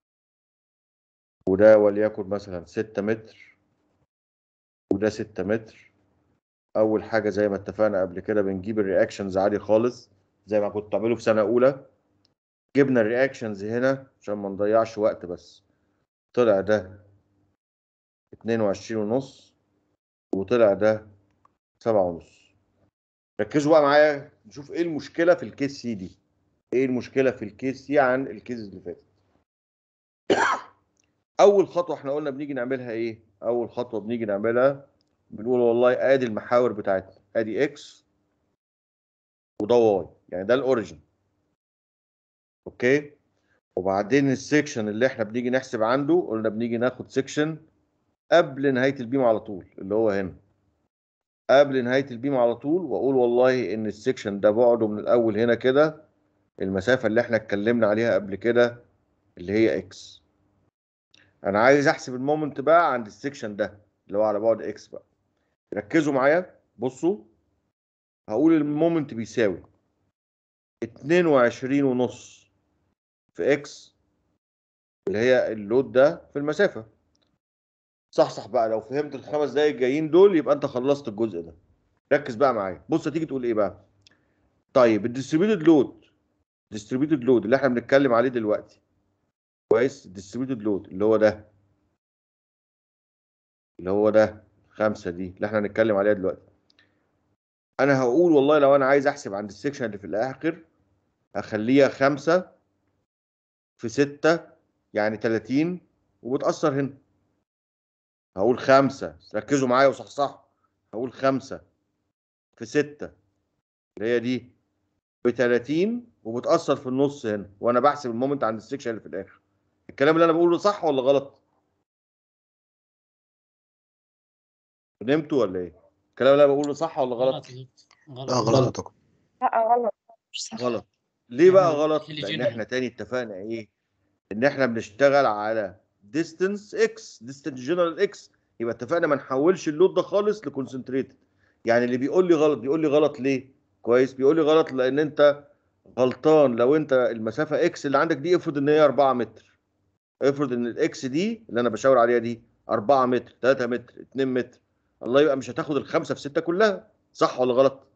وده وليكن مثلا ستة متر وده ستة متر أول حاجة زي ما اتفقنا قبل كده بنجيب الرياكشنز عادي خالص زي ما كنت بتعمله في سنة أولى جبنا الرياكشنز هنا عشان ما نضيعش وقت بس طلع ده اتنين وعشرين ونص وطلع ده سبعة ونص ركزوا بقى معايا نشوف ايه المشكلة في الكيس سي دي ايه المشكلة في الكيس سي عن الكيس اللي فاتت اول خطوة احنا قلنا بنيجي نعملها ايه اول خطوة بنيجي نعملها بنقول والله ادي المحاور بتاعتنا ادي اكس وده واي يعني ده الاوريجن اوكي وبعدين السكشن اللي احنا بنيجي نحسب عنده قلنا بنيجي ناخد سكشن قبل نهاية البيم على طول اللي هو هنا قبل نهاية البيم على طول واقول والله ان السكشن ده بعده من الاول هنا كده المسافة اللي احنا اتكلمنا عليها قبل كده اللي هي اكس انا عايز احسب المومنت بقى عند السكشن ده اللي هو على بعد اكس بقى ركزوا معايا بصوا هقول المومنت بيساوي 22 ونص في اكس اللي هي اللود ده في المسافة صح صح بقى لو فهمت الخمس دقايق الجايين دول يبقى انت خلصت الجزء ده ركز بقى معايا بص هتيجي تقول ايه بقى طيب الديستريبيوتد لود ديستريبيوتد لود اللي احنا بنتكلم عليه دلوقتي كويس الديستريبيوتد لود اللي هو ده اللي هو ده خمسة دي اللي احنا هنتكلم عليها دلوقتي انا هقول والله لو انا عايز احسب عند السكشن اللي في الاخر هخليها خمسة في ستة يعني 30 وبتأثر هنا هقول خمسة ركزوا معايا وصحصح هقول خمسة في ستة اللي هي دي ب 30 وبتأثر في النص هنا وانا بحسب المومنت عند السكشن اللي في الاخر الكلام اللي انا بقوله صح ولا غلط؟ نمتوا ولا ايه؟ الكلام اللي انا بقوله صح ولا غلط؟ غلط لا غلط يا دكتور لا غلط مش صح غلط ليه بقى يعني غلط؟ اللي لان جنرال. احنا تاني اتفقنا ايه؟ ان احنا بنشتغل على ديستنس اكس ديستنس جنرال اكس يبقى اتفقنا ما نحولش اللود ده خالص لكونسنتريتد يعني اللي بيقول لي غلط بيقول لي غلط ليه؟ كويس بيقول لي غلط لان انت غلطان لو انت المسافه اكس اللي عندك دي افرض ان هي 4 متر افرض ان الاكس دي اللي انا بشاور عليها دي 4 متر 3 متر 2 متر الله يبقى مش هتاخد الخمسه في سته كلها صح ولا غلط؟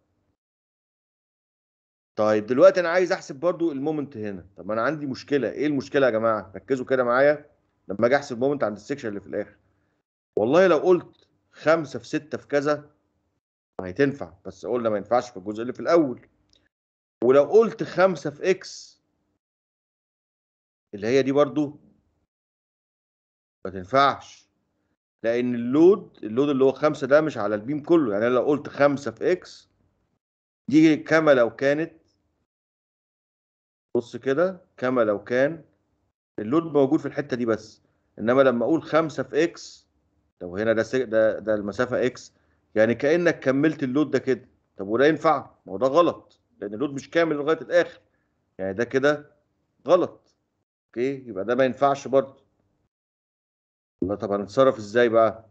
طيب دلوقتي انا عايز احسب برضو المومنت هنا طب ما انا عندي مشكله ايه المشكله يا جماعه ركزوا كده معايا لما اجي احسب المومنت عند السكشن اللي في الاخر والله لو قلت خمسة في ستة في كذا هتنفع بس قلنا ما ينفعش في الجزء اللي في الاول ولو قلت خمسة في اكس اللي هي دي برضو ما تنفعش لان اللود اللود اللي هو خمسة ده مش على البيم كله يعني أنا لو قلت خمسة في اكس دي كما لو كانت بص كده كما لو كان اللود موجود في الحته دي بس انما لما اقول 5 في اكس لو هنا ده سك- ده ده المسافه اكس يعني كانك كملت اللود ده كده طب وده ينفع ما هو ده غلط لان اللود مش كامل لغايه الاخر يعني ده كده غلط اوكي يبقى ده ما ينفعش برضه لا طب هنتصرف ازاي بقى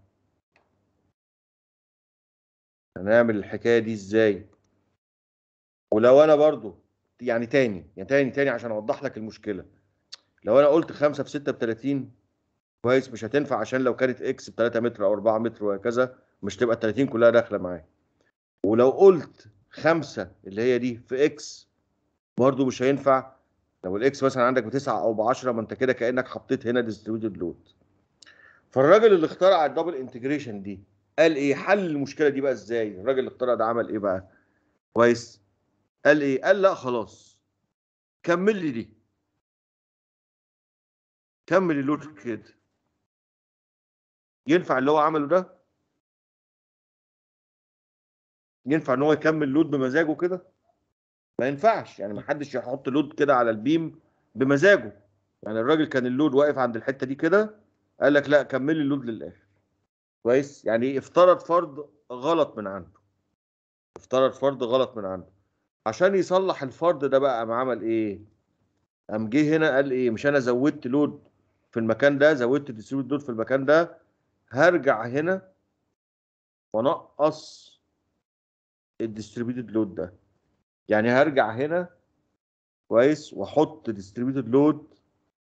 هنعمل الحكايه دي ازاي ولو انا برضو يعني تاني يعني تاني تاني عشان اوضح لك المشكله لو انا قلت 5 في 6 ب 30 كويس مش هتنفع عشان لو كانت اكس ب 3 متر او 4 متر وهكذا مش تبقى ال 30 كلها داخله معايا ولو قلت 5 اللي هي دي في اكس برضو مش هينفع لو الاكس مثلا عندك بتسعة او ب 10 ما انت كده كانك حطيت هنا ديستريبيوتد لود فالراجل اللي اخترع الدبل انتجريشن دي قال ايه حل المشكله دي بقى ازاي الراجل اللي اخترع ده عمل ايه بقى كويس قال ايه قال لا خلاص كمل لي دي كمل اللود كده ينفع اللي هو عمله ده ينفع ان هو يكمل لود بمزاجه كده ما ينفعش يعني ما حدش يحط لود كده على البيم بمزاجه يعني الراجل كان اللود واقف عند الحته دي كده قال لك لا كمل لي اللود للاخر كويس يعني افترض فرض غلط من عنده افترض فرض غلط من عنده عشان يصلح الفرض ده بقى قام عمل ايه قام جه هنا قال ايه مش انا زودت لود في المكان ده زودت ديستريبيوت لود في المكان ده هرجع هنا ونقص الديستريبيوتد لود ده يعني هرجع هنا كويس واحط ديستريبيوتد لود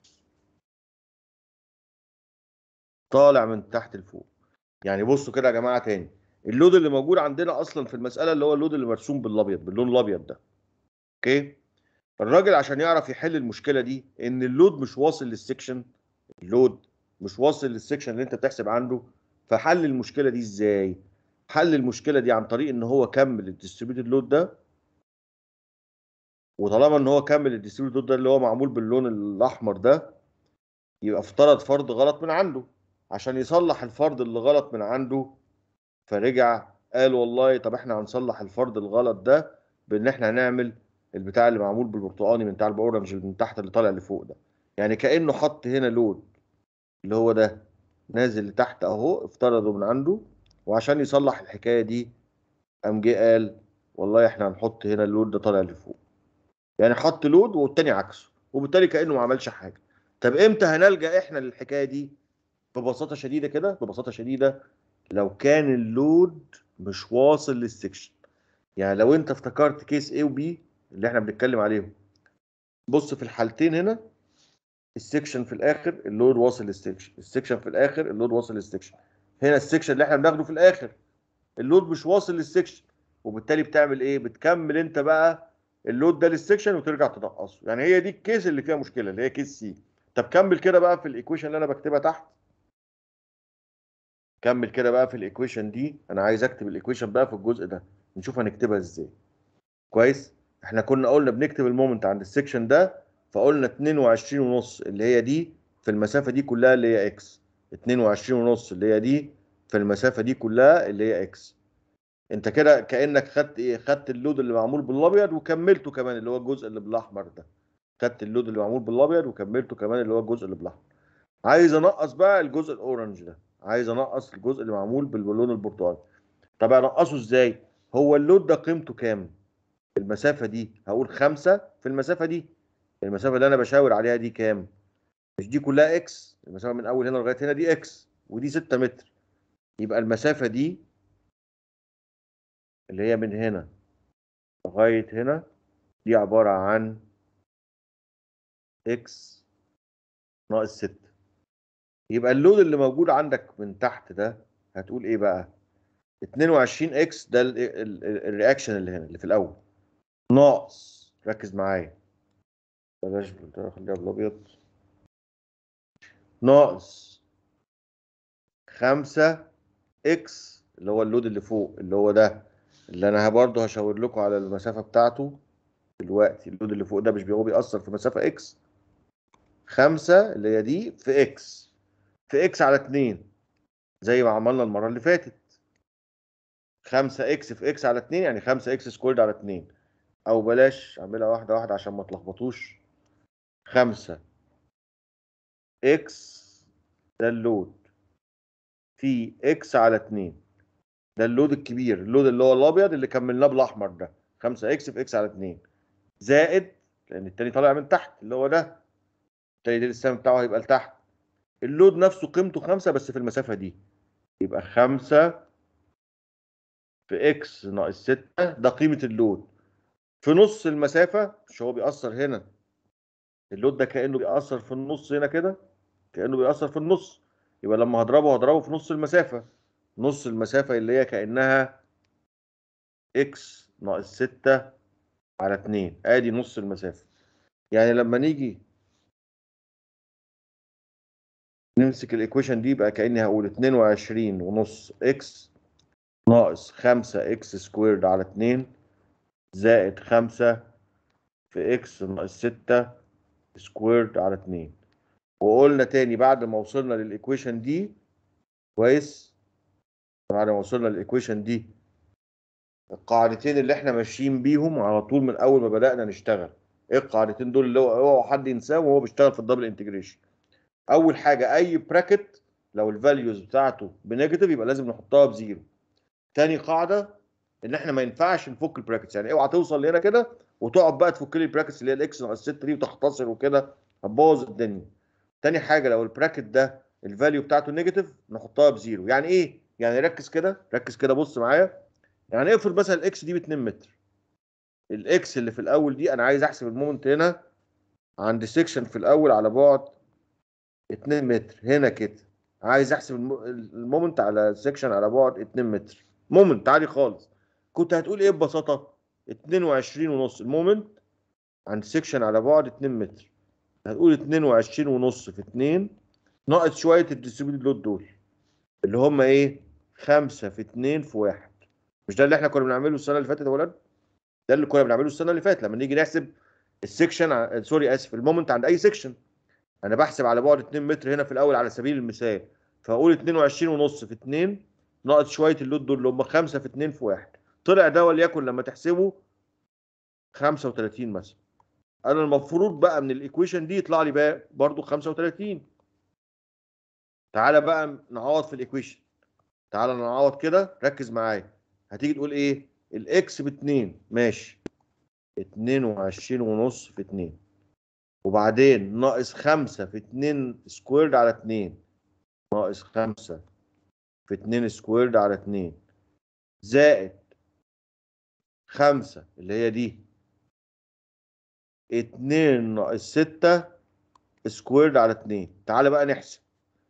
طالع من تحت لفوق يعني بصوا كده يا جماعه تاني اللود اللي موجود عندنا اصلا في المساله اللي هو اللود اللي مرسوم بالابيض باللون الابيض ده اوكي الراجل عشان يعرف يحل المشكله دي ان اللود مش واصل للسكشن اللود مش واصل للسكشن اللي انت بتحسب عنده فحل المشكله دي ازاي حل المشكله دي عن طريق ان هو كمل الديستريبيوتد لود ده وطالما ان هو كمل الديستريبيوتد لود ده اللي هو معمول باللون الاحمر ده يبقى افترض فرض غلط من عنده عشان يصلح الفرض اللي غلط من عنده فرجع قال والله طب احنا هنصلح الفرض الغلط ده بان احنا هنعمل البتاع اللي معمول بالبرتقاني من بتاع الاورنج من تحت اللي طالع لفوق ده يعني كانه حط هنا لود اللي هو ده نازل لتحت اهو افترضه من عنده وعشان يصلح الحكايه دي قام جه قال والله احنا هنحط هنا اللود ده طالع لفوق يعني حط لود والتاني عكسه وبالتالي كانه ما عملش حاجه طب امتى هنلجا احنا للحكايه دي ببساطه شديده كده ببساطه شديده لو كان اللود مش واصل للسكشن يعني لو انت افتكرت كيس A و B اللي احنا بنتكلم عليهم بص في الحالتين هنا السكشن في الاخر اللود واصل للسكشن السكشن في الاخر اللود واصل للسكشن هنا السكشن اللي احنا بناخده في الاخر اللود مش واصل للسكشن وبالتالي بتعمل ايه بتكمل انت بقى اللود ده للسكشن وترجع تنقصه يعني هي دي الكيس اللي فيها مشكله اللي هي كيس سي طب كمل كده بقى في الايكويشن اللي انا بكتبها تحت كمل كده بقى في الايكويشن دي انا عايز اكتب الايكويشن بقى في الجزء ده نشوف هنكتبها ازاي كويس احنا كنا قلنا بنكتب المومنت عند السكشن ده فقلنا 22 ونص اللي هي دي في المسافه دي كلها اللي هي اكس 22 ونص اللي هي دي في المسافه دي كلها اللي هي اكس انت كده كانك خدت ايه خدت اللود اللي معمول بالابيض وكملته كمان اللي هو الجزء اللي بالاحمر ده خدت اللود اللي معمول بالابيض وكملته كمان اللي هو الجزء اللي بالاحمر عايز انقص بقى الجزء الاورنج ده عايز انقص الجزء اللي معمول باللون البرتقالي طب انقصه ازاي هو اللود ده قيمته كام المسافه دي هقول خمسة في المسافه دي المسافه اللي انا بشاور عليها دي كام مش دي كلها اكس المسافه من اول هنا لغايه هنا دي اكس ودي 6 متر يبقى المسافه دي اللي هي من هنا لغايه هنا دي عباره عن اكس ناقص 6 يبقى اللود اللي موجود عندك من تحت ده هتقول ايه بقى 22 اكس ده الرياكشن اللي هنا اللي في الاول ناقص ركز معايا بلاش خليها بالابيض ناقص 5 اكس اللي هو اللود اللي فوق اللي هو ده اللي انا برضه هشاور لكم على المسافه بتاعته دلوقتي اللود اللي فوق ده مش هو بيأثر في مسافه اكس 5 اللي هي دي في اكس في اكس على 2 زي ما عملنا المره اللي فاتت 5 اكس في اكس على 2 يعني 5 اكس سكويرد على 2 او بلاش اعملها واحده واحده عشان ما تلخبطوش 5 اكس ده اللود في اكس على 2 ده اللود الكبير اللود اللي هو الابيض اللي كملناه بالاحمر ده 5 اكس في اكس على 2 زائد لان التاني طالع من تحت اللي هو ده التاني ده السهم بتاعه هيبقى لتحت اللود نفسه قيمته 5 بس في المسافه دي يبقى 5 في اكس ناقص 6 ده قيمه اللود في نص المسافه مش هو بيأثر هنا اللود ده كانه بيأثر في النص هنا كده كانه بيأثر في النص يبقى لما هضربه هضربه في نص المسافه نص المسافه اللي هي كانها اكس ناقص 6 على 2 ادي نص المسافه يعني لما نيجي نمسك الايكويشن دي يبقى كاني هقول 22 ونص اكس ناقص 5 اكس سكويرد على 2 زائد 5 في اكس ناقص 6 سكويرد على 2 وقلنا تاني بعد ما وصلنا للايكويشن دي كويس بعد ما وصلنا للايكويشن دي القاعدتين اللي احنا ماشيين بيهم على طول من اول ما بدأنا نشتغل ايه القاعدتين دول اللي هو اوعوا حد ينساهم وهو بيشتغل في الدبل انتجريشن اول حاجه اي براكت لو الفاليوز بتاعته بنيجاتيف يبقى لازم نحطها بزيرو تاني قاعده ان احنا ما ينفعش نفك البراكتس يعني اوعى توصل لهنا كده وتقعد بقى تفك لي البراكتس اللي هي الاكس ناقص 6 دي وتختصر وكده هتبوظ الدنيا تاني حاجه لو البراكت ده الفاليو بتاعته نيجاتيف نحطها بزيرو يعني ايه يعني ركز كده ركز كده بص معايا يعني افرض مثلا الاكس دي ب 2 متر الاكس اللي في الاول دي انا عايز احسب المومنت هنا عند سيكشن في الاول على بعد 2 متر هنا كده عايز احسب الم- المومنت على سيكشن على بعد 2 متر مومنت عالي خالص كنت هتقول ايه ببساطه 22 ونص المومنت عند سيكشن على بعد 2 متر هتقول 22 ونص في 2 ناقص شويه الديستريبيوتد لود دول اللي هم ايه 5 في 2 في 1 مش ده اللي احنا كنا بنعمله السنه اللي فاتت يا ولاد ده اللي كنا بنعمله السنه اللي فاتت لما نيجي نحسب السكشن ع- سوري اسف المومنت عند اي سكشن انا بحسب على بعد 2 متر هنا في الاول على سبيل المثال فاقول 22 ونص في 2 ناقص شويه اللود دول اللي هم 5 في 2 في 1 طلع ده وليكن لما تحسبه 35 مثلا انا المفروض بقى من الايكويشن دي يطلع لي بقى برضو 35 تعالى بقى نعوض في الايكويشن تعالى نعوض كده ركز معايا هتيجي تقول ايه الاكس ب 2 ماشي 22 ونص في 2 وبعدين ناقص 5 في 2 سكويرد على 2 ناقص 5 في 2 سكويرد على 2 زائد 5 اللي هي دي 2 ناقص 6 سكويرد على 2 تعالى بقى نحسب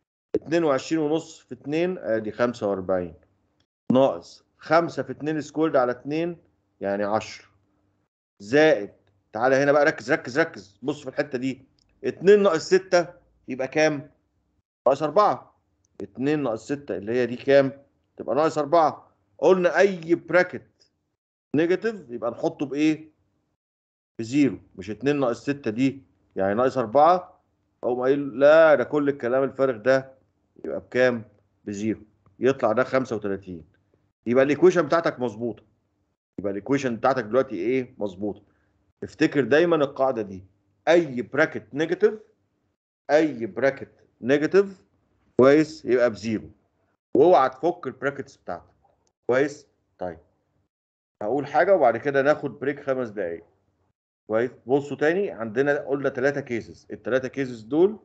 22 ونص في 2 ادي 45 ناقص 5 في 2 سكويرد على 2 يعني 10 زائد تعالى هنا بقى ركز ركز ركز بص في الحته دي 2 ناقص 6 يبقى كام؟ ناقص 4 2 ناقص 6 اللي هي دي كام؟ تبقى ناقص 4 قلنا اي براكت نيجاتيف يبقى نحطه بايه؟ بزيرو مش 2 ناقص 6 دي يعني ناقص 4 اقوم قايل لا ده كل الكلام الفارغ ده يبقى بكام؟ بزيرو يطلع ده 35 يبقى الايكويشن بتاعتك مظبوطه يبقى الايكويشن بتاعتك دلوقتي ايه؟ مظبوطه افتكر دايما القاعده دي اي براكت نيجاتيف اي براكت نيجاتيف كويس يبقى بزيرو واوعى تفك البراكتس بتاعتك كويس طيب هقول حاجه وبعد كده ناخد بريك خمس دقائق كويس بصوا تاني عندنا قلنا ثلاثه كيسز الثلاثه كيسز دول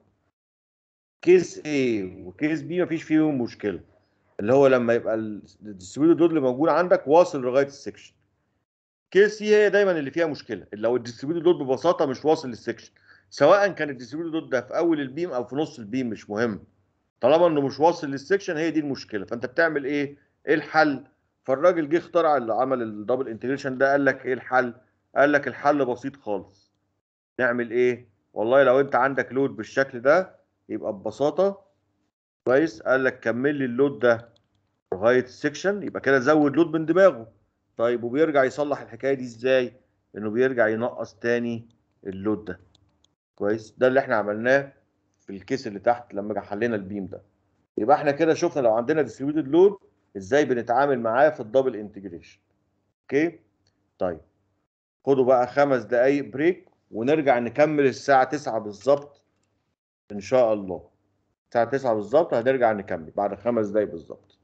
كيس A وكيس B مفيش فيهم مشكله اللي هو لما يبقى الديستريبيوتور دول اللي موجود عندك واصل لغايه السكشن كيس سي هي دايما اللي فيها مشكله لو الديستريبيوتور دول ببساطه مش واصل للسكشن سواء كان الديستريبيوتور دول ده في اول البيم او في نص البيم مش مهم طالما انه مش واصل للسكشن هي دي المشكله فانت بتعمل ايه ايه الحل فالراجل جه اخترع اللي عمل الدبل انتجريشن ده قال لك ايه الحل قال لك الحل بسيط خالص نعمل ايه والله لو انت عندك لود بالشكل ده يبقى ببساطه كويس قال لك كمل لي اللود ده لغايه السكشن يبقى كده زود لود من دماغه طيب وبيرجع يصلح الحكايه دي ازاي انه بيرجع ينقص تاني اللود ده كويس ده اللي احنا عملناه في الكيس اللي تحت لما حلينا البيم ده يبقى احنا كده شفنا لو عندنا ديستريبيوتد لود ازاي بنتعامل معاه في الدبل انتجريشن اوكي طيب خدوا بقى خمس دقايق بريك ونرجع نكمل الساعة 9 بالظبط إن شاء الله الساعة 9 بالظبط هنرجع نكمل بعد خمس دقايق بالظبط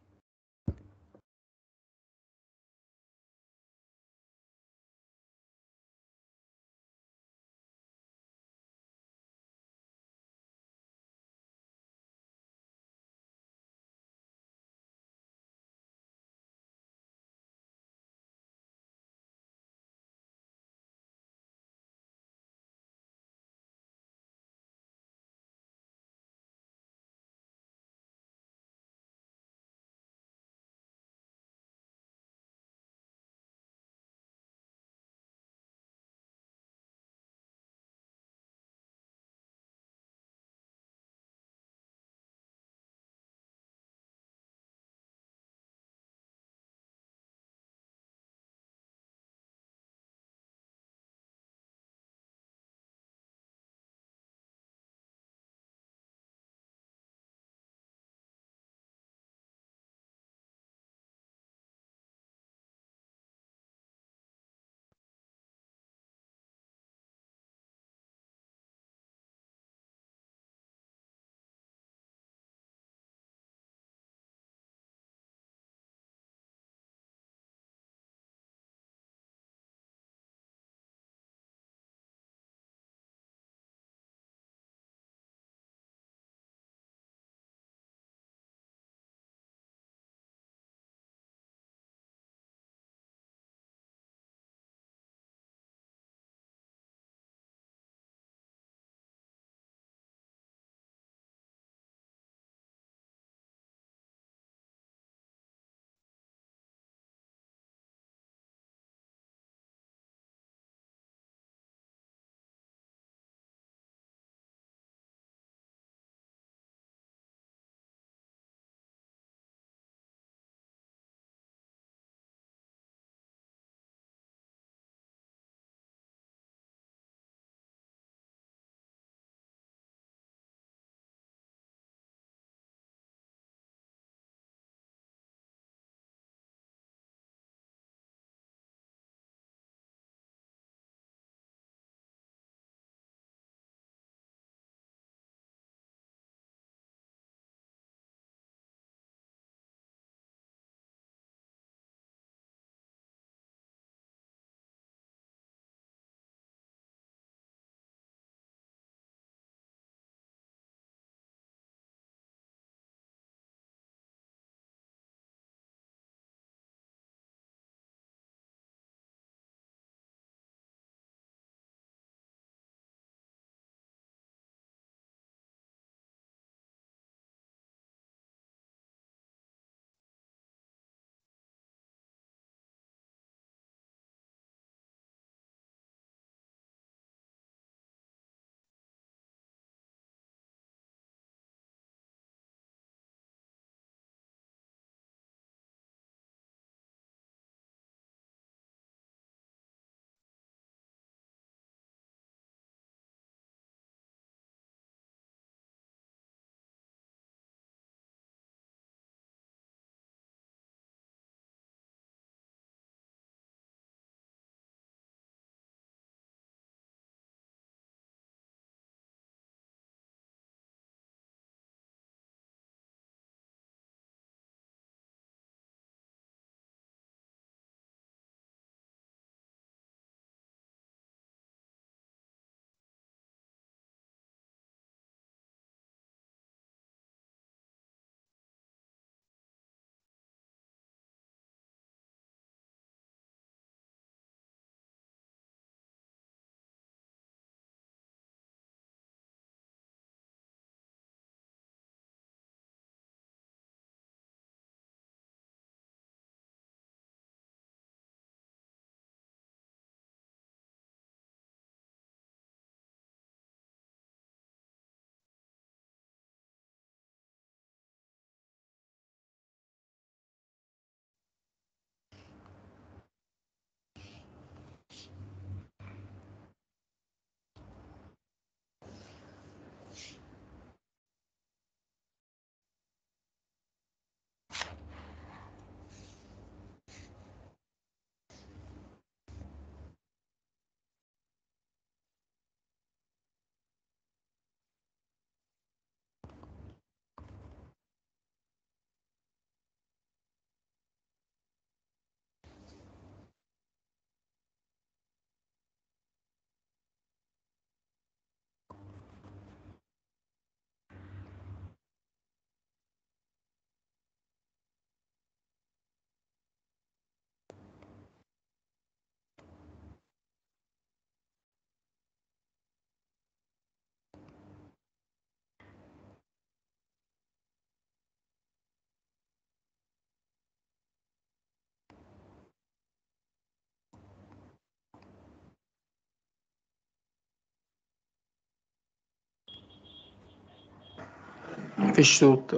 مفيش صوت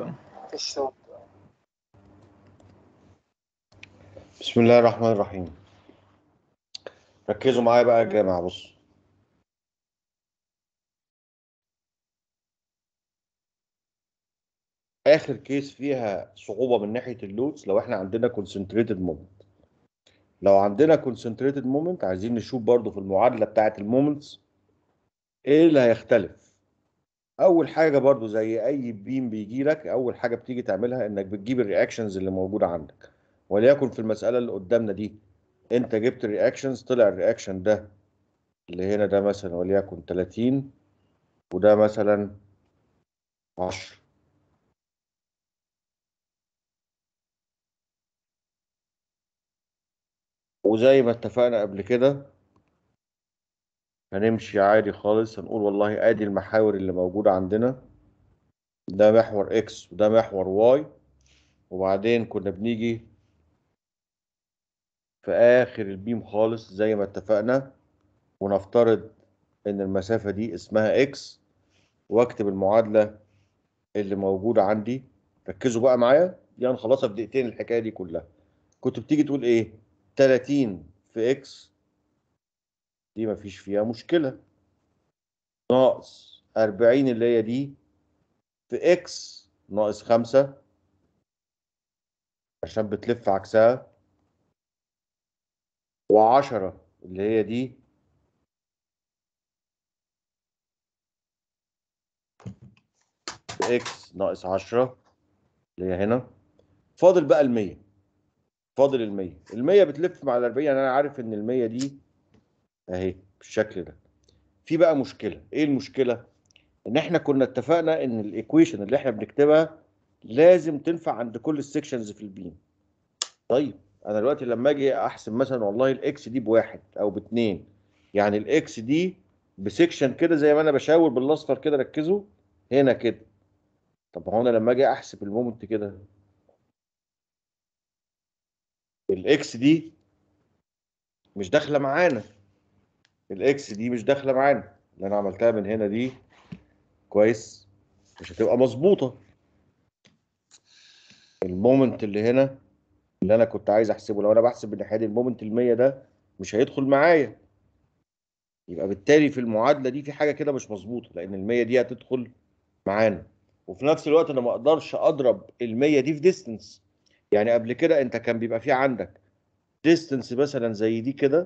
بسم الله الرحمن الرحيم ركزوا معايا بقى يا جماعة بص آخر كيس فيها صعوبة من ناحية اللودز لو احنا عندنا concentrated moment لو عندنا concentrated moment عايزين نشوف برضو في المعادلة بتاعة المومنتس ايه اللي هيختلف اول حاجة برضو زي اي بيم بيجي لك اول حاجة بتيجي تعملها انك بتجيب الرياكشنز اللي موجودة عندك وليكن في المسألة اللي قدامنا دي انت جبت الرياكشنز طلع الرياكشن ده اللي هنا ده مثلا وليكن 30 وده مثلا 10 وزي ما اتفقنا قبل كده هنمشي عادي خالص هنقول والله ادي المحاور اللي موجودة عندنا ده محور اكس وده محور واي وبعدين كنا بنيجي في اخر البيم خالص زي ما اتفقنا ونفترض ان المسافة دي اسمها اكس واكتب المعادلة اللي موجودة عندي ركزوا بقى معايا دي هنخلصها في دقيقتين الحكاية دي كلها كنت بتيجي تقول ايه 30 في اكس دي مفيش فيها مشكلة ناقص 40 اللي هي دي في اكس ناقص 5 عشان بتلف عكسها و10 اللي هي دي في اكس ناقص 10 اللي هي هنا فاضل بقى ال 100 فاضل ال 100 ال 100 بتلف مع ال 40 يعني انا عارف ان ال 100 دي اهي بالشكل ده في بقى مشكله ايه المشكله ان احنا كنا اتفقنا ان الايكويشن اللي احنا بنكتبها لازم تنفع عند كل السكشنز في البيم طيب انا دلوقتي لما اجي احسب مثلا والله الاكس دي بواحد او باتنين يعني الاكس دي بسكشن كده زي ما انا بشاور بالاصفر كده ركزوا هنا كده طب هو انا لما اجي احسب المومنت كده الاكس دي مش داخله معانا الاكس دي مش داخله معانا اللي انا عملتها من هنا دي كويس مش هتبقى مظبوطه المومنت اللي هنا اللي انا كنت عايز احسبه لو انا بحسب من ناحيه المومنت ال100 ده مش هيدخل معايا يبقى بالتالي في المعادله دي في حاجه كده مش مظبوطه لان ال100 دي هتدخل معانا وفي نفس الوقت انا ما اقدرش اضرب ال100 دي في ديستنس يعني قبل كده انت كان بيبقى في عندك ديستنس مثلا زي دي كده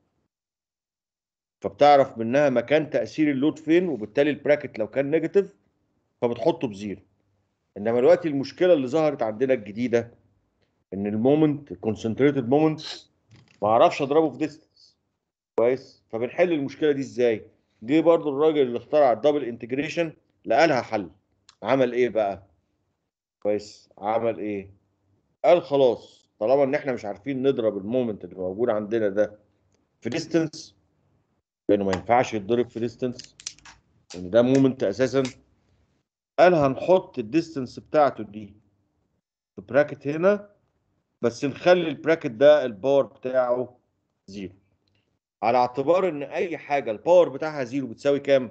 فبتعرف منها مكان تاثير اللود فين وبالتالي البراكت لو كان نيجاتيف فبتحطه بزيرو انما دلوقتي المشكله اللي ظهرت عندنا الجديده ان المومنت الكونسنتريتد مومنت ما اعرفش اضربه في ديستنس كويس فبنحل المشكله دي ازاي جه برضو الراجل اللي اخترع الدبل انتجريشن لقى لها حل عمل ايه بقى كويس عمل ايه قال خلاص طالما ان احنا مش عارفين نضرب المومنت اللي موجود عندنا ده في ديستنس لانه ما ينفعش يتضرب في ديستنس لان ده مومنت اساسا قال هنحط الديستنس بتاعته دي في براكت هنا بس نخلي البراكت ده الباور بتاعه زيرو على اعتبار ان اي حاجه الباور بتاعها زيرو بتساوي كام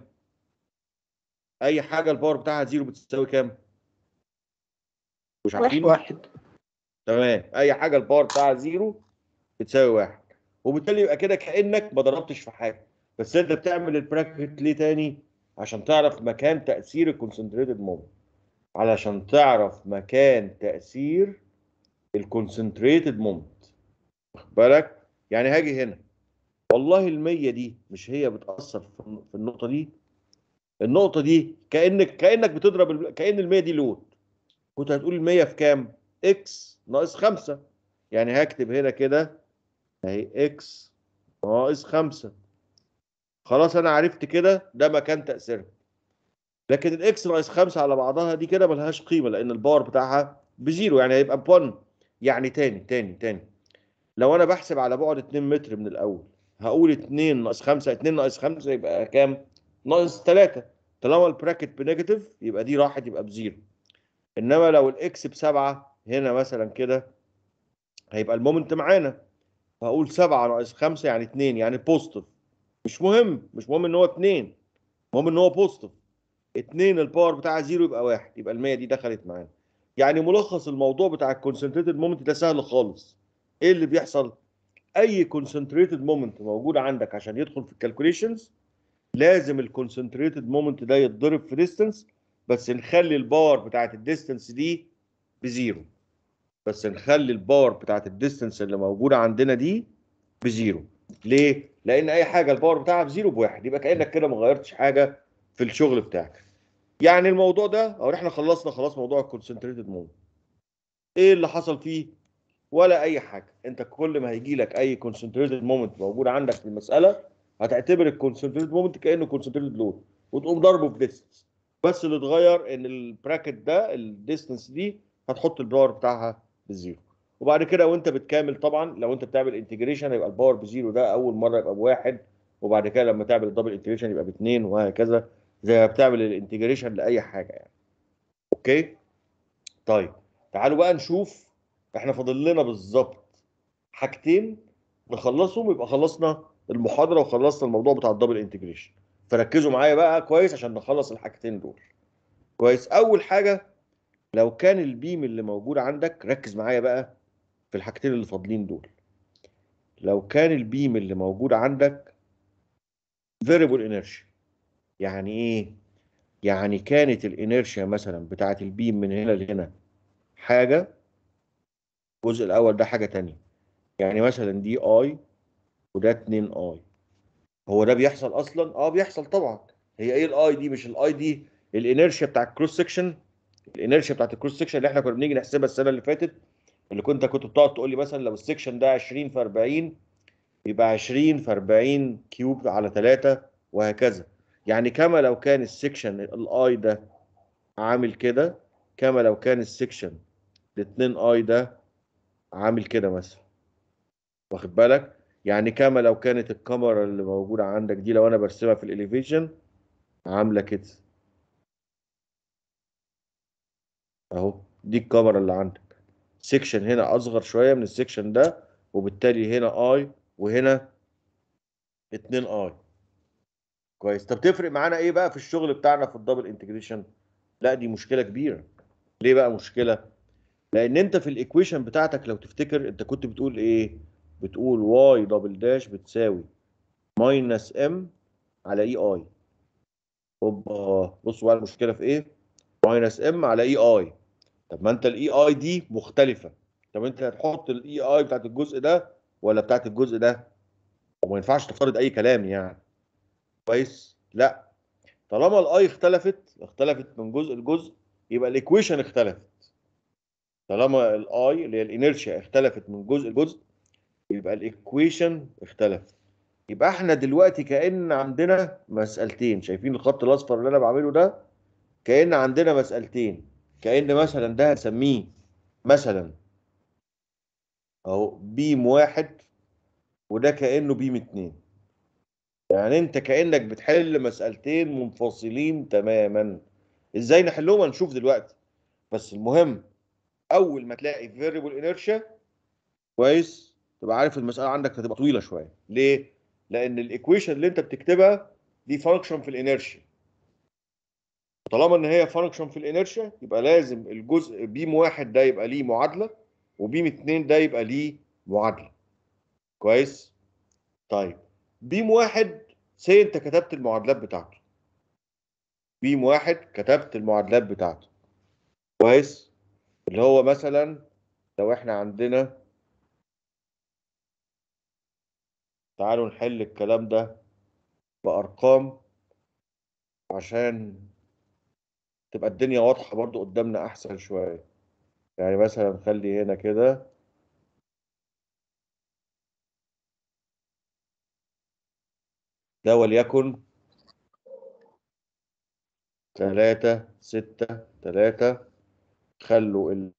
اي حاجه الباور بتاعها زيرو بتساوي كام مش واحد عارفين واحد تمام اي حاجه الباور بتاعها زيرو بتساوي واحد وبالتالي يبقى كده كانك ما ضربتش في حاجه بس انت بتعمل البراكت ليه تاني عشان تعرف مكان تاثير الكونسنتريتد مومنت علشان تعرف مكان تاثير الكونسنتريتد مومنت واخد بالك يعني هاجي هنا والله المية دي مش هي بتأثر في في النقطة دي النقطة دي كأنك كأنك بتضرب ال- كأن المية دي لود كنت هتقول المية في كام؟ اكس ناقص خمسة يعني هكتب هنا كده اهي اكس ناقص خمسة خلاص انا عرفت كده ده مكان تأثيرها لكن الاكس ناقص خمسة على بعضها دي كده ملهاش قيمة لأن الباور بتاعها بزيرو يعني هيبقى ب1 يعني تاني تاني تاني لو انا بحسب على بعد 2 متر من الاول هقول 2 ناقص 5 2 ناقص 5 يبقى كام؟ ناقص 3 طالما البراكت بنيجاتيف يبقى دي راحت يبقى بزيرو انما لو الاكس بسبعة هنا مثلا كده هيبقى المومنت معانا هقول 7 ناقص 5 يعني 2 يعني بوزيتيف مش مهم مش مهم ان هو 2 المهم ان هو بوزيتيف 2 الباور بتاعها 0 يبقى 1 يبقى ال 100 دي دخلت معانا يعني ملخص الموضوع بتاع الكونسنتريتد مومنت ده سهل خالص ايه اللي بيحصل اي كونسنتريتد مومنت موجود عندك عشان يدخل في الكالكوليشنز لازم الكونسنتريتد مومنت ده يتضرب في ديستنس بس نخلي الباور بتاعت الديستنس دي بزيرو بس نخلي الباور بتاعت الديستنس اللي موجوده عندنا دي بزيرو ليه؟ لان اي حاجه الباور بتاعها بزيرو بواحد يبقى كانك كده ما غيرتش حاجه في الشغل بتاعك يعني الموضوع ده او احنا خلصنا خلاص موضوع الكونسنتريتد مومنت ايه اللي حصل فيه ولا اي حاجه انت كل ما هيجي لك اي كونسنتريتد مومنت موجود عندك في المساله هتعتبر الكونسنتريتد مومنت كانه كونسنتريتد لود وتقوم ضربه في ديستنس بس اللي اتغير ان البراكت ده الديستنس دي هتحط الباور بتاعها بزيرو وبعد كده وانت بتكامل طبعا لو انت بتعمل انتجريشن هيبقى الباور بزيرو ده اول مره يبقى بواحد وبعد كده لما تعمل الدبل انتجريشن يبقى باثنين وهكذا زي ما بتعمل الانتجريشن لاي حاجه يعني اوكي طيب تعالوا بقى نشوف احنا فاضل لنا بالظبط حاجتين نخلصهم يبقى خلصنا المحاضره وخلصنا الموضوع بتاع الدبل انتجريشن فركزوا معايا بقى كويس عشان نخلص الحاجتين دول كويس اول حاجه لو كان البيم اللي موجود عندك ركز معايا بقى في الحاجتين اللي فاضلين دول لو كان البيم اللي موجود عندك variable inertia يعني ايه يعني كانت الانيرشيا مثلا بتاعت البيم من هنا لهنا حاجه الجزء الاول ده حاجه تانية يعني مثلا دي اي وده 2 اي هو ده بيحصل اصلا اه بيحصل طبعا هي ايه الاي دي مش الاي دي الانيرشيا بتاع الكروس سكشن الانيرشيا بتاعت الكروس سكشن اللي احنا كنا بنيجي نحسبها السنه اللي فاتت اللي كنت كنت بتقعد تقول لي مثلا لو السكشن ده 20 في 40 يبقى 20 في 40 كيوب على 3 وهكذا يعني كما لو كان السكشن الاي ده عامل كده كما لو كان السكشن ال 2 اي ده عامل كده مثلا واخد بالك يعني كما لو كانت الكاميرا اللي موجوده عندك دي لو انا برسمها في الاليفيشن عامله كده اهو دي الكاميرا اللي عندك سيكشن هنا اصغر شويه من السيكشن ده وبالتالي هنا اي وهنا 2 اي كويس طب تفرق معانا ايه بقى في الشغل بتاعنا في الدبل انتجريشن لا دي مشكله كبيره ليه بقى مشكله لان انت في الايكويشن بتاعتك لو تفتكر انت كنت بتقول ايه بتقول واي دبل داش بتساوي ماينس ام على اي اي اوبا بصوا بقى المشكله في ايه ماينس ام على اي اي طب ما انت الاي اي دي مختلفه طب انت هتحط الاي اي بتاعت الجزء ده ولا بتاعت الجزء ده وما ينفعش تفترض اي كلام يعني كويس لا طالما الاي اختلفت اختلفت من جزء لجزء يبقى الايكويشن اختلفت طالما الاي اللي هي الانيرشيا اختلفت من جزء لجزء يبقى الايكويشن اختلفت يبقى احنا دلوقتي كأن عندنا مسألتين شايفين الخط الاصفر اللي انا بعمله ده كأن عندنا مسألتين كأن مثلا ده هنسميه مثلا اهو بيم واحد وده كأنه بيم اتنين يعني انت كأنك بتحل مسألتين منفصلين تماما ازاي نحلهم هنشوف دلوقتي بس المهم اول ما تلاقي variable inertia كويس تبقى عارف المسألة عندك هتبقى طويلة شوية ليه؟ لأن الإيكويشن اللي أنت بتكتبها دي فانكشن في الانيرشيا طالما إن هي فانكشن في الانيرشيا يبقى لازم الجزء بيم واحد ده يبقى ليه معادلة وبيم اتنين ده يبقى ليه معادلة كويس؟ طيب بيم واحد سي أنت كتبت المعادلات بتاعته بيم واحد كتبت المعادلات بتاعته كويس؟ اللي هو مثلا لو احنا عندنا تعالوا نحل الكلام ده بأرقام عشان تبقى الدنيا واضحة برضو قدامنا أحسن شوية يعني مثلا نخلي هنا كده ده وليكن تلاتة ستة تلاتة خلوا اللي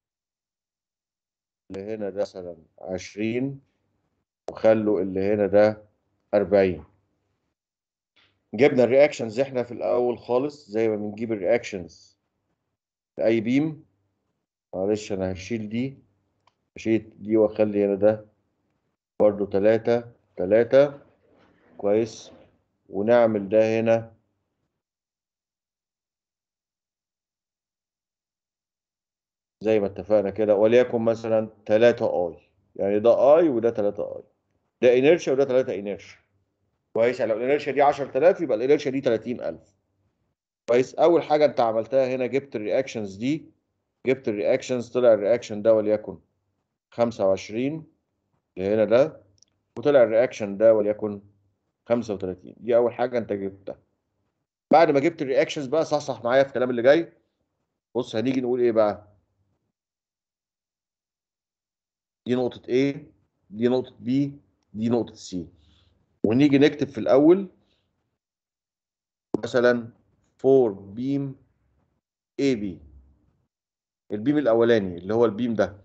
هنا ده مثلا عشرين وخلوا اللي هنا ده 40 جبنا الرياكشنز احنا في الاول خالص زي ما بنجيب الرياكشنز في اي بيم معلش انا هشيل دي هشيل دي واخلي هنا ده برضو تلاتة تلاتة كويس ونعمل ده هنا زي ما اتفقنا كده وليكن مثلا 3 اي يعني ده اي وده 3 اي ده انيرشيا وده 3 انيرشيا كويس يعني لو الانيرشيا دي 10000 يبقى الانيرشيا دي 30000 كويس اول حاجه انت عملتها هنا جبت الرياكشنز دي جبت الرياكشنز طلع الرياكشن ده وليكن 25 اللي هنا ده وطلع الرياكشن ده وليكن 35 دي اول حاجه انت جبتها بعد ما جبت الرياكشنز بقى صحصح معايا في الكلام اللي جاي بص هنيجي نقول ايه بقى دي نقطه A دي نقطه B دي نقطه C ونيجي نكتب في الاول مثلا فور بيم اي بي البيم الاولاني اللي هو البيم ده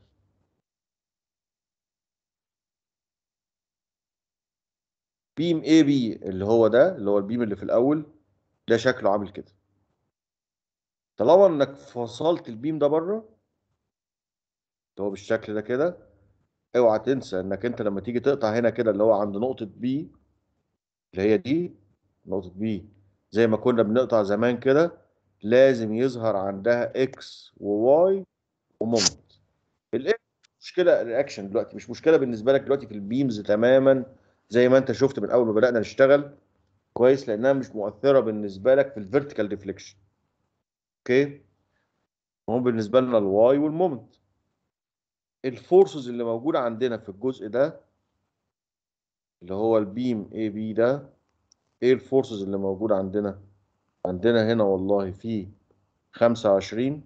بيم اي بي اللي هو ده اللي هو البيم اللي في الاول ده شكله عامل كده طالما انك فصلت البيم ده بره اللي هو بالشكل ده كده اوعى تنسى انك انت لما تيجي تقطع هنا كده اللي هو عند نقطة بي اللي هي دي نقطة بي زي ما كنا بنقطع زمان كده لازم يظهر عندها اكس وواي ومومنت الاكس مشكلة الرياكشن دلوقتي مش مشكلة بالنسبة لك دلوقتي في البيمز تماما زي ما انت شفت من اول ما بدأنا نشتغل كويس لانها مش مؤثرة بالنسبة لك في الفيرتيكال ديفليكشن اوكي هو بالنسبة لنا الواي والمومنت الفورسز اللي موجودة عندنا في الجزء ده اللي هو البيم اي بي ده ايه الفورسز اللي موجودة عندنا عندنا هنا والله في 25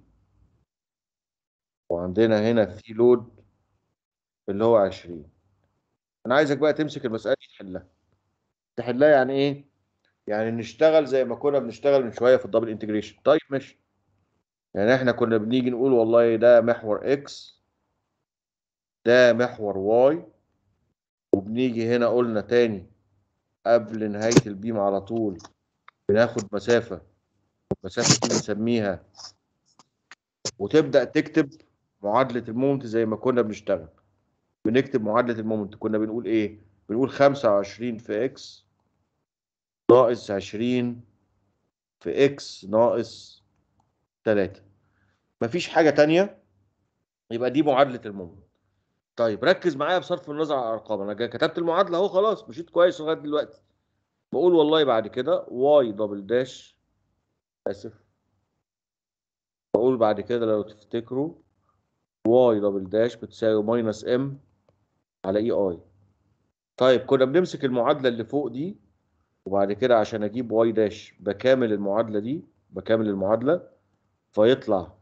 وعندنا هنا في لود اللي هو 20 انا عايزك بقى تمسك المسألة دي تحلها تحلها يعني ايه يعني نشتغل زي ما كنا بنشتغل من شوية في الدبل انتجريشن طيب ماشي يعني احنا كنا بنيجي نقول والله ده محور اكس ده محور واي وبنيجي هنا قلنا تاني قبل نهاية البيم على طول بناخد مسافة المسافة دي بنسميها وتبدأ تكتب معادلة المومنت زي ما كنا بنشتغل بنكتب معادلة المومنت كنا بنقول ايه بنقول 25 في اكس ناقص 20 في اكس ناقص 3 مفيش حاجة تانية يبقى دي معادلة المومنت طيب ركز معايا بصرف النظر عن الارقام انا جا- كتبت المعادله اهو خلاص مشيت كويس لغايه دلوقتي بقول والله بعد كده واي دبل داش اسف بقول بعد كده لو تفتكروا واي دبل داش بتساوي ماينس ام على اي اي طيب كنا بنمسك المعادله اللي فوق دي وبعد كده عشان اجيب واي داش بكامل المعادله دي بكامل المعادله فيطلع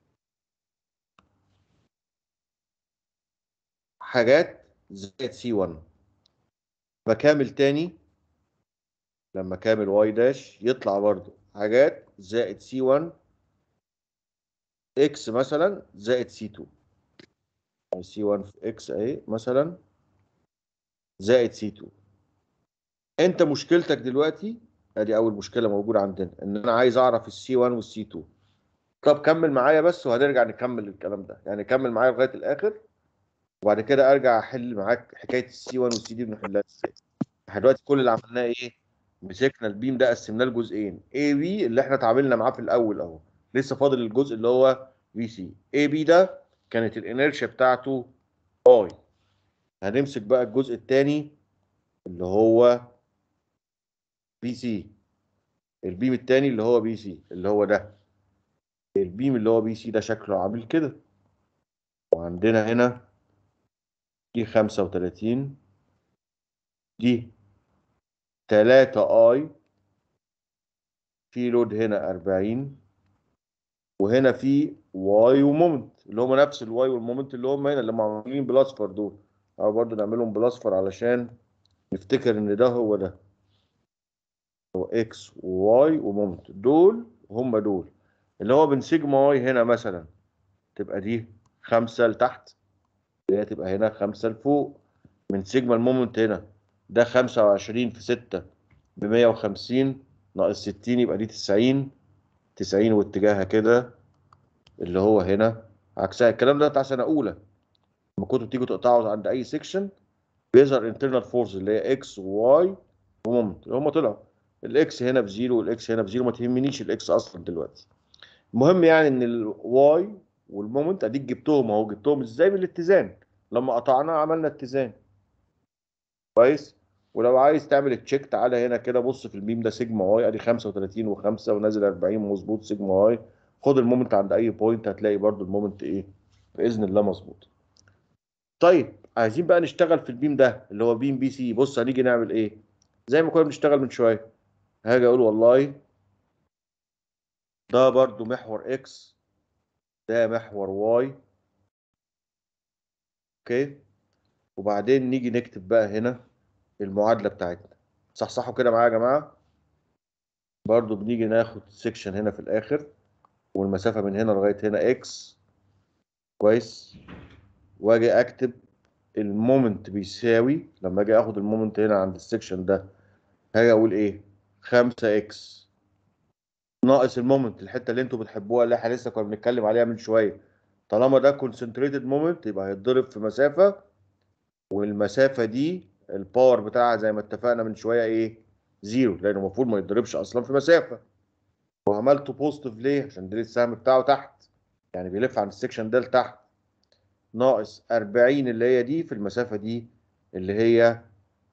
حاجات زائد سي 1 بكامل تاني لما كامل واي داش يطلع برضو حاجات زائد سي 1 اكس مثلا زائد سي 2 سي 1 في اكس اهي مثلا زائد سي 2 انت مشكلتك دلوقتي ادي اول مشكله موجوده عندنا ان انا عايز اعرف السي 1 والسي 2 طب كمل معايا بس وهنرجع نكمل الكلام ده يعني كمل معايا لغايه الاخر وبعد كده ارجع احل معاك حكايه السي 1 والسي دي بنحلها ازاي احنا دلوقتي كل اللي عملناه ايه مسكنا البيم ده قسمناه لجزئين اي بي اللي احنا اتعاملنا معاه في الاول اهو لسه فاضل الجزء اللي هو في سي اي بي ده كانت الانرشيا بتاعته اي هنمسك بقى الجزء الثاني اللي هو بي سي البيم الثاني اللي هو بي سي اللي هو ده البيم اللي هو بي سي ده شكله عامل كده وعندنا هنا دي 35 دي 3 اي في لود هنا 40 وهنا في واي ومومنت اللي هم نفس الواي والمومنت اللي هم هنا اللي معمولين بالاصفر دول او برضو نعملهم بالاصفر علشان نفتكر ان ده هو ده هو اكس وواي ومومنت دول هم دول اللي هو من سيجما واي هنا مثلا تبقى دي خمسة لتحت اللي هي تبقى هنا خمسة لفوق من سيجما المومنت هنا ده خمسة وعشرين في ستة بمية وخمسين ناقص ستين يبقى دي تسعين تسعين واتجاهها كده اللي هو هنا عكسها الكلام ده بتاع سنة أولى لما كنتوا تيجوا تقطعوا عند أي سيكشن بيظهر انترنال فورس اللي هي اكس وواي ومومنت هم طلعوا الاكس هنا بزيرو والاكس هنا بزيرو ما تهمنيش الاكس اصلا دلوقتي المهم يعني ان الواي والمومنت اديك جبتهم اهو جبتهم ازاي من الاتزان لما قطعنا عملنا اتزان كويس ولو عايز تعمل تشيك تعالى هنا كده بص في البيم ده سيجما واي ادي 35 و5 ونازل 40 مظبوط سيجما واي خد المومنت عند اي بوينت هتلاقي برضو المومنت ايه باذن الله مظبوط طيب عايزين بقى نشتغل في البيم ده اللي هو بيم بي سي بص هنيجي نعمل ايه زي ما كنا بنشتغل من شويه هاجي اقول والله ده برضو محور اكس ده محور واي اوكي وبعدين نيجي نكتب بقى هنا المعادله بتاعتنا صحصحوا كده معايا يا جماعه برضو بنيجي ناخد سيكشن هنا في الاخر والمسافه من هنا لغايه هنا اكس كويس واجي اكتب المومنت بيساوي لما اجي اخد المومنت هنا عند السكشن ده هاجي اقول ايه 5 اكس ناقص المومنت الحته اللي انتوا بتحبوها اللي احنا لسه كنا بنتكلم عليها من شويه طالما ده كونسنتريتد مومنت يبقى هيتضرب في مسافه والمسافه دي الباور بتاعها زي ما اتفقنا من شويه ايه زيرو لانه المفروض ما يتضربش اصلا في مسافه وعملته بوزيتيف ليه عشان ده السهم بتاعه تحت يعني بيلف عن السكشن ده لتحت ناقص 40 اللي هي دي في المسافه دي اللي هي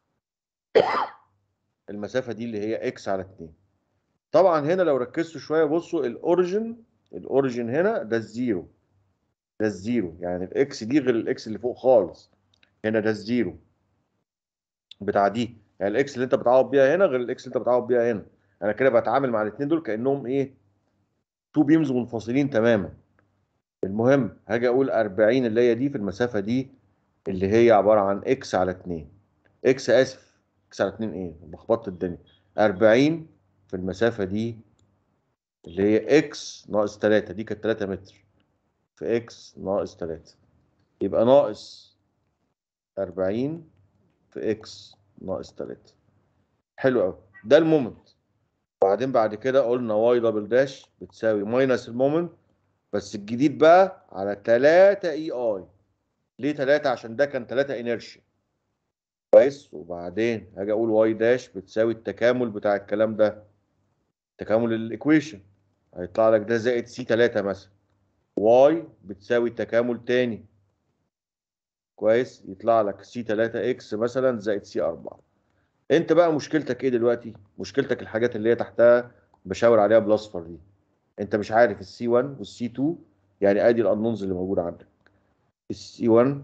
المسافه دي اللي هي اكس على 2 طبعا هنا لو ركزتوا شويه بصوا الاوريجن الاوريجن هنا ده الزيرو ده الزيرو يعني الاكس دي غير الاكس اللي فوق خالص هنا ده الزيرو بتاع دي يعني الاكس اللي انت بتعوض بيها هنا غير الاكس اللي انت بتعوض بيها هنا انا كده بتعامل مع الاثنين دول كانهم ايه تو بيمز منفصلين تماما المهم هاجي اقول 40 اللي هي دي في المسافه دي اللي هي عباره عن اكس على 2 اكس اسف اكس على 2 ايه لخبطت الدنيا 40 في المسافه دي اللي هي اكس ناقص 3 دي كانت 3 متر في اكس ناقص 3 يبقى ناقص 40 في اكس ناقص 3 حلو قوي ده المومنت وبعدين بعد كده قلنا واي دبل داش بتساوي ماينس المومنت بس الجديد بقى على 3 اي اي ليه 3 عشان ده كان 3 انرشيا كويس وبعدين هاجي اقول واي داش بتساوي التكامل بتاع الكلام ده تكامل الايكويشن هيطلع لك ده زائد سي 3 مثلا واي بتساوي تكامل تاني كويس يطلع لك سي 3 اكس مثلا زائد سي 4 انت بقى مشكلتك ايه دلوقتي مشكلتك الحاجات اللي هي تحتها بشاور عليها بالاصفر دي انت مش عارف السي 1 والسي 2 يعني ادي الانونز اللي موجوده عندك السي 1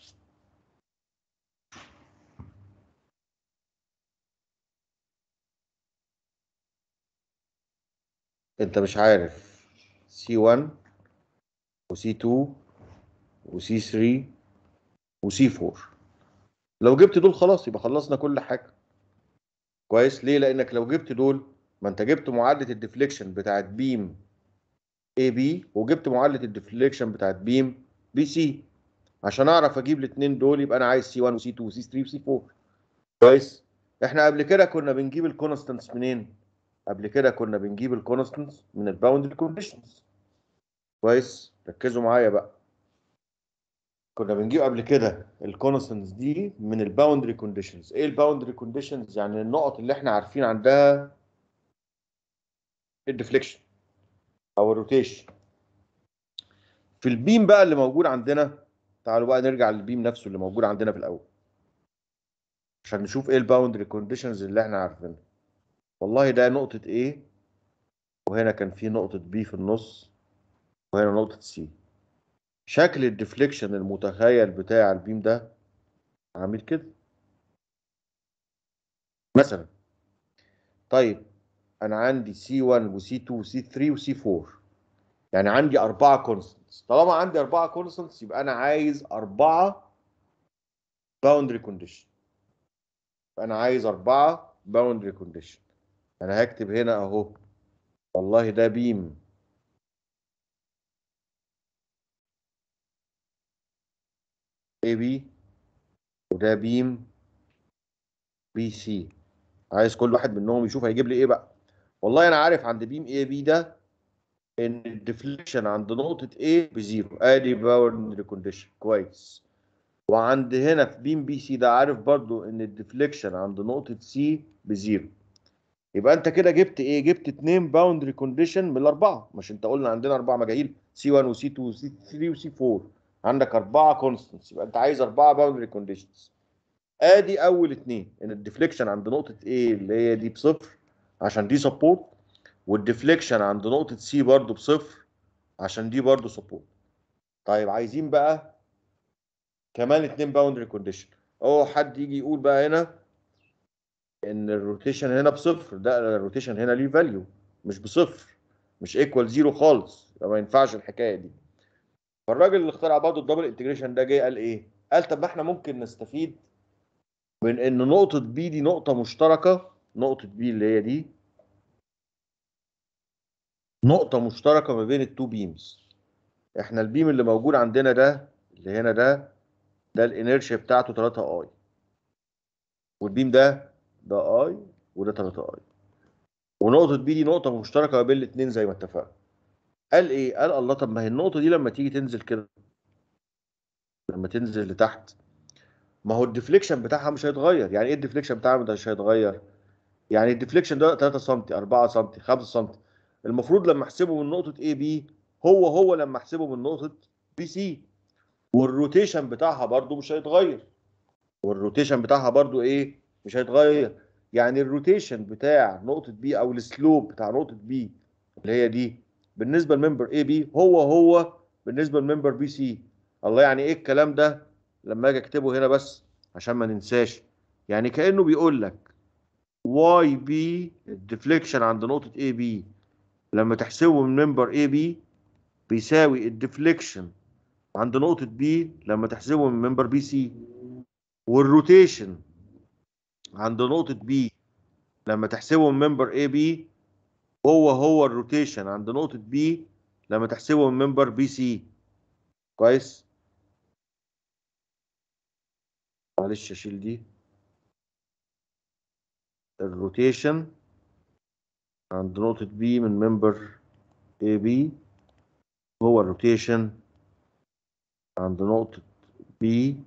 انت مش عارف سي 1 وسي 2 وسي 3 وسي 4 لو جبت دول خلاص يبقى خلصنا كل حاجه كويس ليه لانك لو جبت دول ما انت جبت معادله الديفليكشن بتاعت بيم اي بي وجبت معادله الديفليكشن بتاعت بيم بي سي عشان اعرف اجيب الاثنين دول يبقى انا عايز سي 1 وسي 2 وسي 3 وسي 4 كويس احنا قبل كده كنا بنجيب الكونستانتس منين قبل كده كنا بنجيب الكونستانتس من الباوندري كونديشنز كويس ركزوا معايا بقى كنا بنجيب قبل كده الكونستانتس دي من الباوندري كونديشنز ايه الباوندري كونديشنز يعني النقط اللي احنا عارفين عندها الديفليكشن او الروتيشن في البيم بقى اللي موجود عندنا تعالوا بقى نرجع للبيم نفسه اللي موجود عندنا في الاول عشان نشوف ايه الباوندري كونديشنز اللي احنا عارفينها والله ده نقطة A وهنا كان في نقطة B في النص وهنا نقطة C شكل الديفليكشن المتخيل بتاع البيم ده عامل كده مثلا طيب انا عندي C1 وC2 وC3 وC4 يعني عندي أربعة كونستنتس طالما عندي أربعة كونستنتس يبقى أنا عايز أربعة باوندري كونديشن أنا عايز أربعة باوندري كونديشن أنا هكتب هنا أهو والله ده بيم اي بي وده بيم بي سي عايز كل واحد منهم يشوف هيجيب لي ايه بقى والله انا عارف عند بيم اي بي ده ان الديفليكشن عند نقطة A بزيرو ادي باوندري كونديشن كويس وعند هنا في بيم بي سي ده عارف برضو ان الديفليكشن عند نقطة C بزيرو يبقى انت كده جبت ايه جبت اتنين باوندري كونديشن من الاربعة مش انت قلنا عندنا اربع مجاهيل سي 1 وسي 2 وسي 3 وسي 4 عندك اربعه كونستنتس يبقى انت عايز اربعه باوندري كونديشنز ادي اول اثنين ان الديفليكشن عند نقطه A اللي هي دي بصفر عشان دي سبورت والديفليكشن عند نقطه C برضو بصفر عشان دي برضو سبورت طيب عايزين بقى كمان اتنين باوندري كونديشن اهو حد يجي يقول بقى هنا ان الروتيشن هنا بصفر ده الروتيشن هنا ليه فاليو مش بصفر مش ايكوال زيرو خالص يبقى ما ينفعش الحكايه دي فالراجل اللي اخترع برضه الدبل انتجريشن ده جه قال ايه؟ قال طب ما احنا ممكن نستفيد من ان نقطه بي دي نقطه مشتركه نقطه بي اللي هي دي نقطه مشتركه ما بين التو بيمز احنا البيم اللي موجود عندنا ده اللي هنا ده ده الانيرشيا بتاعته 3 اي والبيم ده ده اي وده 3 اي ونقطه بي دي نقطه مشتركه ما بين الاثنين زي ما اتفقنا قال ايه قال الله طب ما هي النقطه دي لما تيجي تنزل كده لما تنزل لتحت ما هو الديفليكشن بتاعها مش هيتغير يعني ايه الديفليكشن بتاعها مش هيتغير يعني الديفليكشن ده 3 سم 4 سم 5 سم المفروض لما احسبه من نقطه اي بي هو هو لما احسبه من نقطه بي سي والروتيشن بتاعها برضو مش هيتغير والروتيشن بتاعها برضو ايه مش هيتغير يعني الروتيشن بتاع نقطه بي او السلوب بتاع نقطه بي اللي هي دي بالنسبه لممبر اي بي هو هو بالنسبه لممبر بي سي الله يعني ايه الكلام ده لما اجي اكتبه هنا بس عشان ما ننساش يعني كانه بيقول لك واي بي الديفليكشن عند نقطه اي بي لما تحسبه من ممبر اي بي بيساوي الديفليكشن عند نقطه بي لما تحسبه من ممبر بي سي والروتيشن عند نقطه بي لما تحسبه من ممبر اي بي هو هو الروتيشن عند نقطة بي لما تحسبه من ممبر بي سي كويس معلش اشيل دي الروتيشن عند نقطة بي من ممبر اي بي هو الروتيشن عند نقطة بي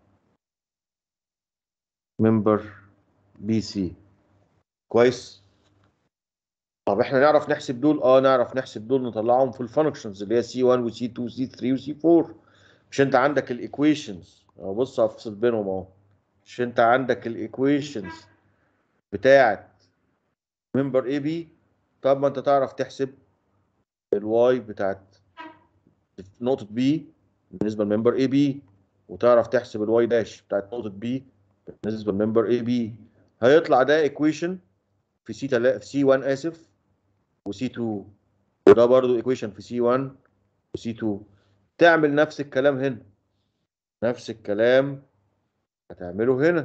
ممبر بي سي كويس طب احنا نعرف نحسب دول اه نعرف نحسب دول نطلعهم في الفانكشنز اللي هي سي 1 وسي 2 وسي 3 وسي 4 مش انت عندك الايكويشنز اهو بص هفصل بينهم اهو مش انت عندك الايكويشنز بتاعت ممبر اي بي طب ما انت تعرف تحسب الواي بتاعت نقطة بي بالنسبة لممبر اي بي وتعرف تحسب الواي داش بتاعت نقطة بي بالنسبة لممبر اي بي هيطلع ده ايكويشن في سي تلا... في سي 1 اسف وسي 2 وده برضو ايكويشن في سي 1 وسي 2 تعمل نفس الكلام هنا نفس الكلام هتعمله هنا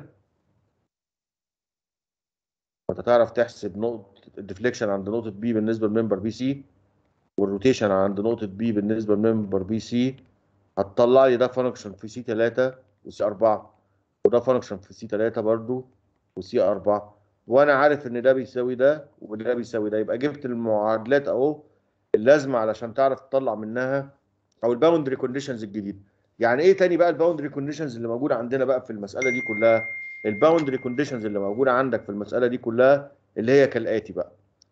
فانت تعرف تحسب نقطة الديفليكشن عند نقطة بي بالنسبة لممبر بي سي والروتيشن عند نقطة بي بالنسبة لممبر بي سي هتطلع لي ده فانكشن في سي 3 وسي 4 وده فانكشن في سي 3 برضو وسي 4 وانا عارف ان ده بيساوي ده وده بيساوي ده يبقى جبت المعادلات اهو اللازمه علشان تعرف تطلع منها او الباوندري كونديشنز الجديده يعني ايه تاني بقى الباوندري كونديشنز اللي موجوده عندنا بقى في المساله دي كلها الباوندري كونديشنز اللي موجوده عندك في المساله دي كلها اللي هي كالاتي بقى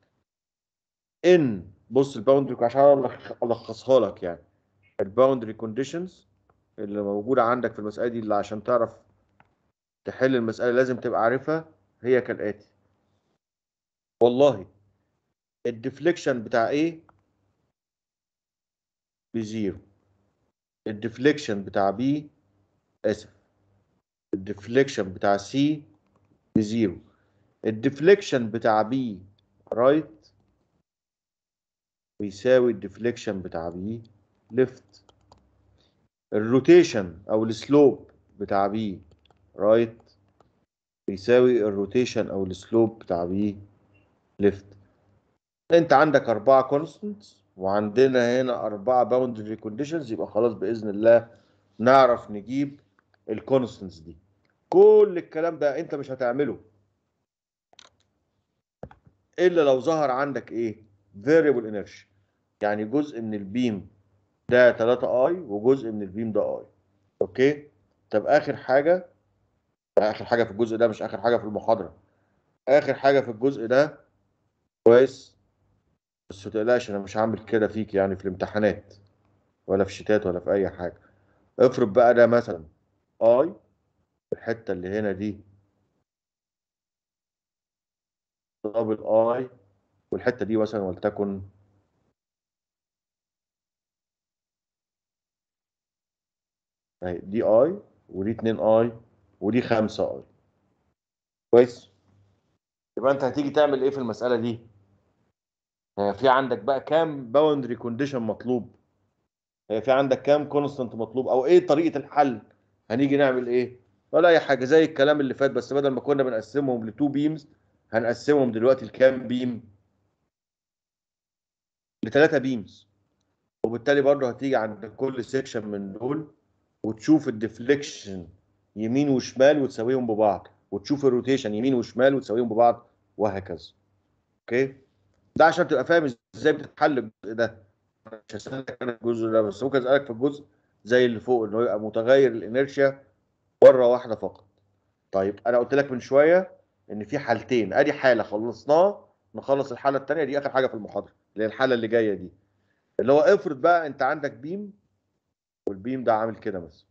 ان بص الباوندري عشان الخصها لك يعني الباوندري كونديشنز اللي موجوده عندك في المساله دي اللي عشان تعرف تحل المساله لازم تبقى عارفها هي كالآتي والله الديفليكشن بتاع A بزيرو الديفليكشن بتاع B آسف الديفليكشن بتاع C بزيرو الديفليكشن بتاع B رايت بيساوي الديفليكشن بتاع B ليفت الروتيشن أو السلوب بتاع B رايت بيساوي الروتيشن او السلوب بتاع بي ليفت انت عندك اربعه كونستنتس وعندنا هنا اربعه باوندري كونديشنز يبقى خلاص باذن الله نعرف نجيب الكونستنتس دي كل الكلام ده انت مش هتعمله الا لو ظهر عندك ايه variable inertia يعني جزء من البيم ده 3 اي وجزء من البيم ده اي اوكي طب اخر حاجه اخر حاجه في الجزء ده مش اخر حاجه في المحاضره اخر حاجه في الجزء ده كويس بس ما تقلقش انا مش هعمل كده فيك يعني في الامتحانات ولا في شتات ولا في اي حاجه افرض بقى ده مثلا اي الحته اللي هنا دي دبل اي والحته دي مثلا ولتكن اهي دي اي ودي 2 اي ودي 5 اي كويس يبقى انت هتيجي تعمل ايه في المساله دي هي في عندك بقى كام باوندري كونديشن مطلوب هي في عندك كام كونستنت مطلوب او ايه طريقه الحل هنيجي نعمل ايه ولا اي حاجه زي الكلام اللي فات بس بدل ما كنا بنقسمهم لتو بيمز هنقسمهم دلوقتي لكام بيم لثلاثه بيمز وبالتالي برضه هتيجي عند كل سيكشن من دول وتشوف الديفليكشن يمين وشمال وتساويهم ببعض وتشوف الروتيشن يمين وشمال وتساويهم ببعض وهكذا اوكي ده عشان تبقى فاهم ازاي بتتحل الجزء ده مش هسألك انا الجزء ده بس ممكن اسالك في الجزء زي اللي فوق انه يبقى متغير الانرشيا مره واحده فقط طيب انا قلت لك من شويه ان في حالتين ادي حاله خلصناها نخلص الحاله الثانيه دي اخر حاجه في المحاضره اللي هي الحاله اللي جايه دي اللي هو افرض بقى انت عندك بيم والبيم ده عامل كده مثلا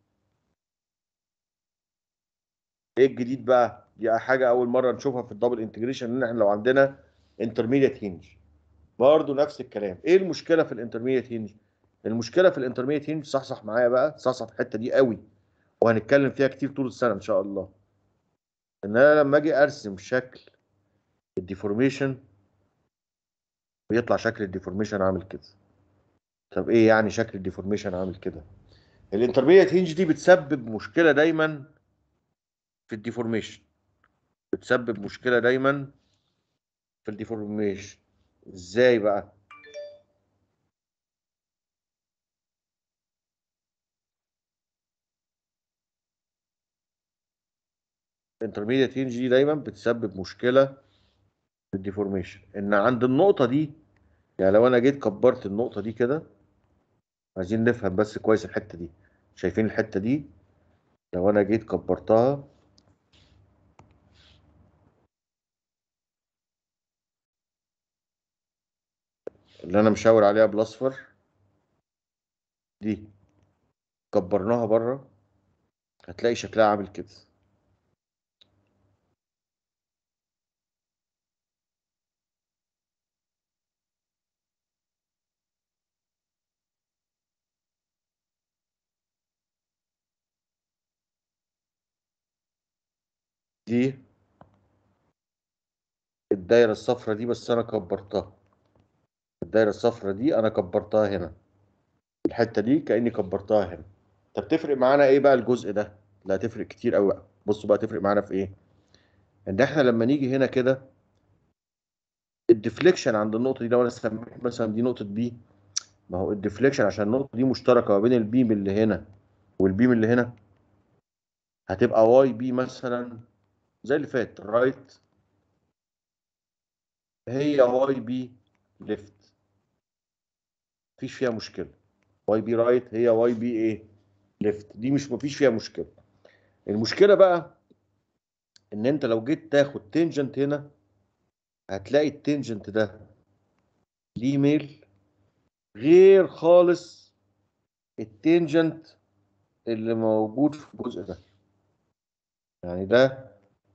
ايه الجديد بقى دي حاجه اول مره نشوفها في الدبل انتجريشن ان احنا لو عندنا انترميديت هينج برضه نفس الكلام ايه المشكله في الانترميديت هينج المشكله في الانترميديت هينج صحصح معايا بقى صحصح الحته دي قوي وهنتكلم فيها كتير طول السنه ان شاء الله ان انا لما اجي ارسم شكل الديفورميشن بيطلع شكل الديفورميشن عامل كده طب ايه يعني شكل الديفورميشن عامل كده الانترميديت هينج دي بتسبب مشكله دايما في الديفورميشن بتسبب مشكله دايما في الديفورميشن ازاي بقى الانترميديت هينج دي دايما بتسبب مشكله في الديفورميشن ان عند النقطه دي يعني لو انا جيت كبرت النقطه دي كده عايزين نفهم بس كويس الحته دي شايفين الحته دي لو انا جيت كبرتها اللي انا مشاور عليها بالاصفر دي كبرناها بره هتلاقي شكلها عامل كده دي الدايرة الصفراء دي بس أنا كبرتها الدايرة الصفراء دي أنا كبرتها هنا الحتة دي كأني كبرتها هنا طب تفرق معانا إيه بقى الجزء ده؟ لا تفرق كتير أوي بقى بصوا بقى تفرق معانا في إيه؟ إن إحنا لما نيجي هنا كده الديفليكشن عند النقطة دي لو أنا سميت مثلا دي نقطة بي ما هو الديفليكشن عشان النقطة دي مشتركة ما بين البيم اللي هنا والبيم اللي هنا هتبقى واي بي مثلا زي اللي فات رايت هي واي بي ليفت مفيش فيها مشكله واي بي رايت هي واي بي ايه ليفت دي مش مفيش فيها مشكله المشكله بقى ان انت لو جيت تاخد تنجنت هنا هتلاقي التنجنت ده ليه ميل غير خالص التنجنت اللي موجود في الجزء ده يعني ده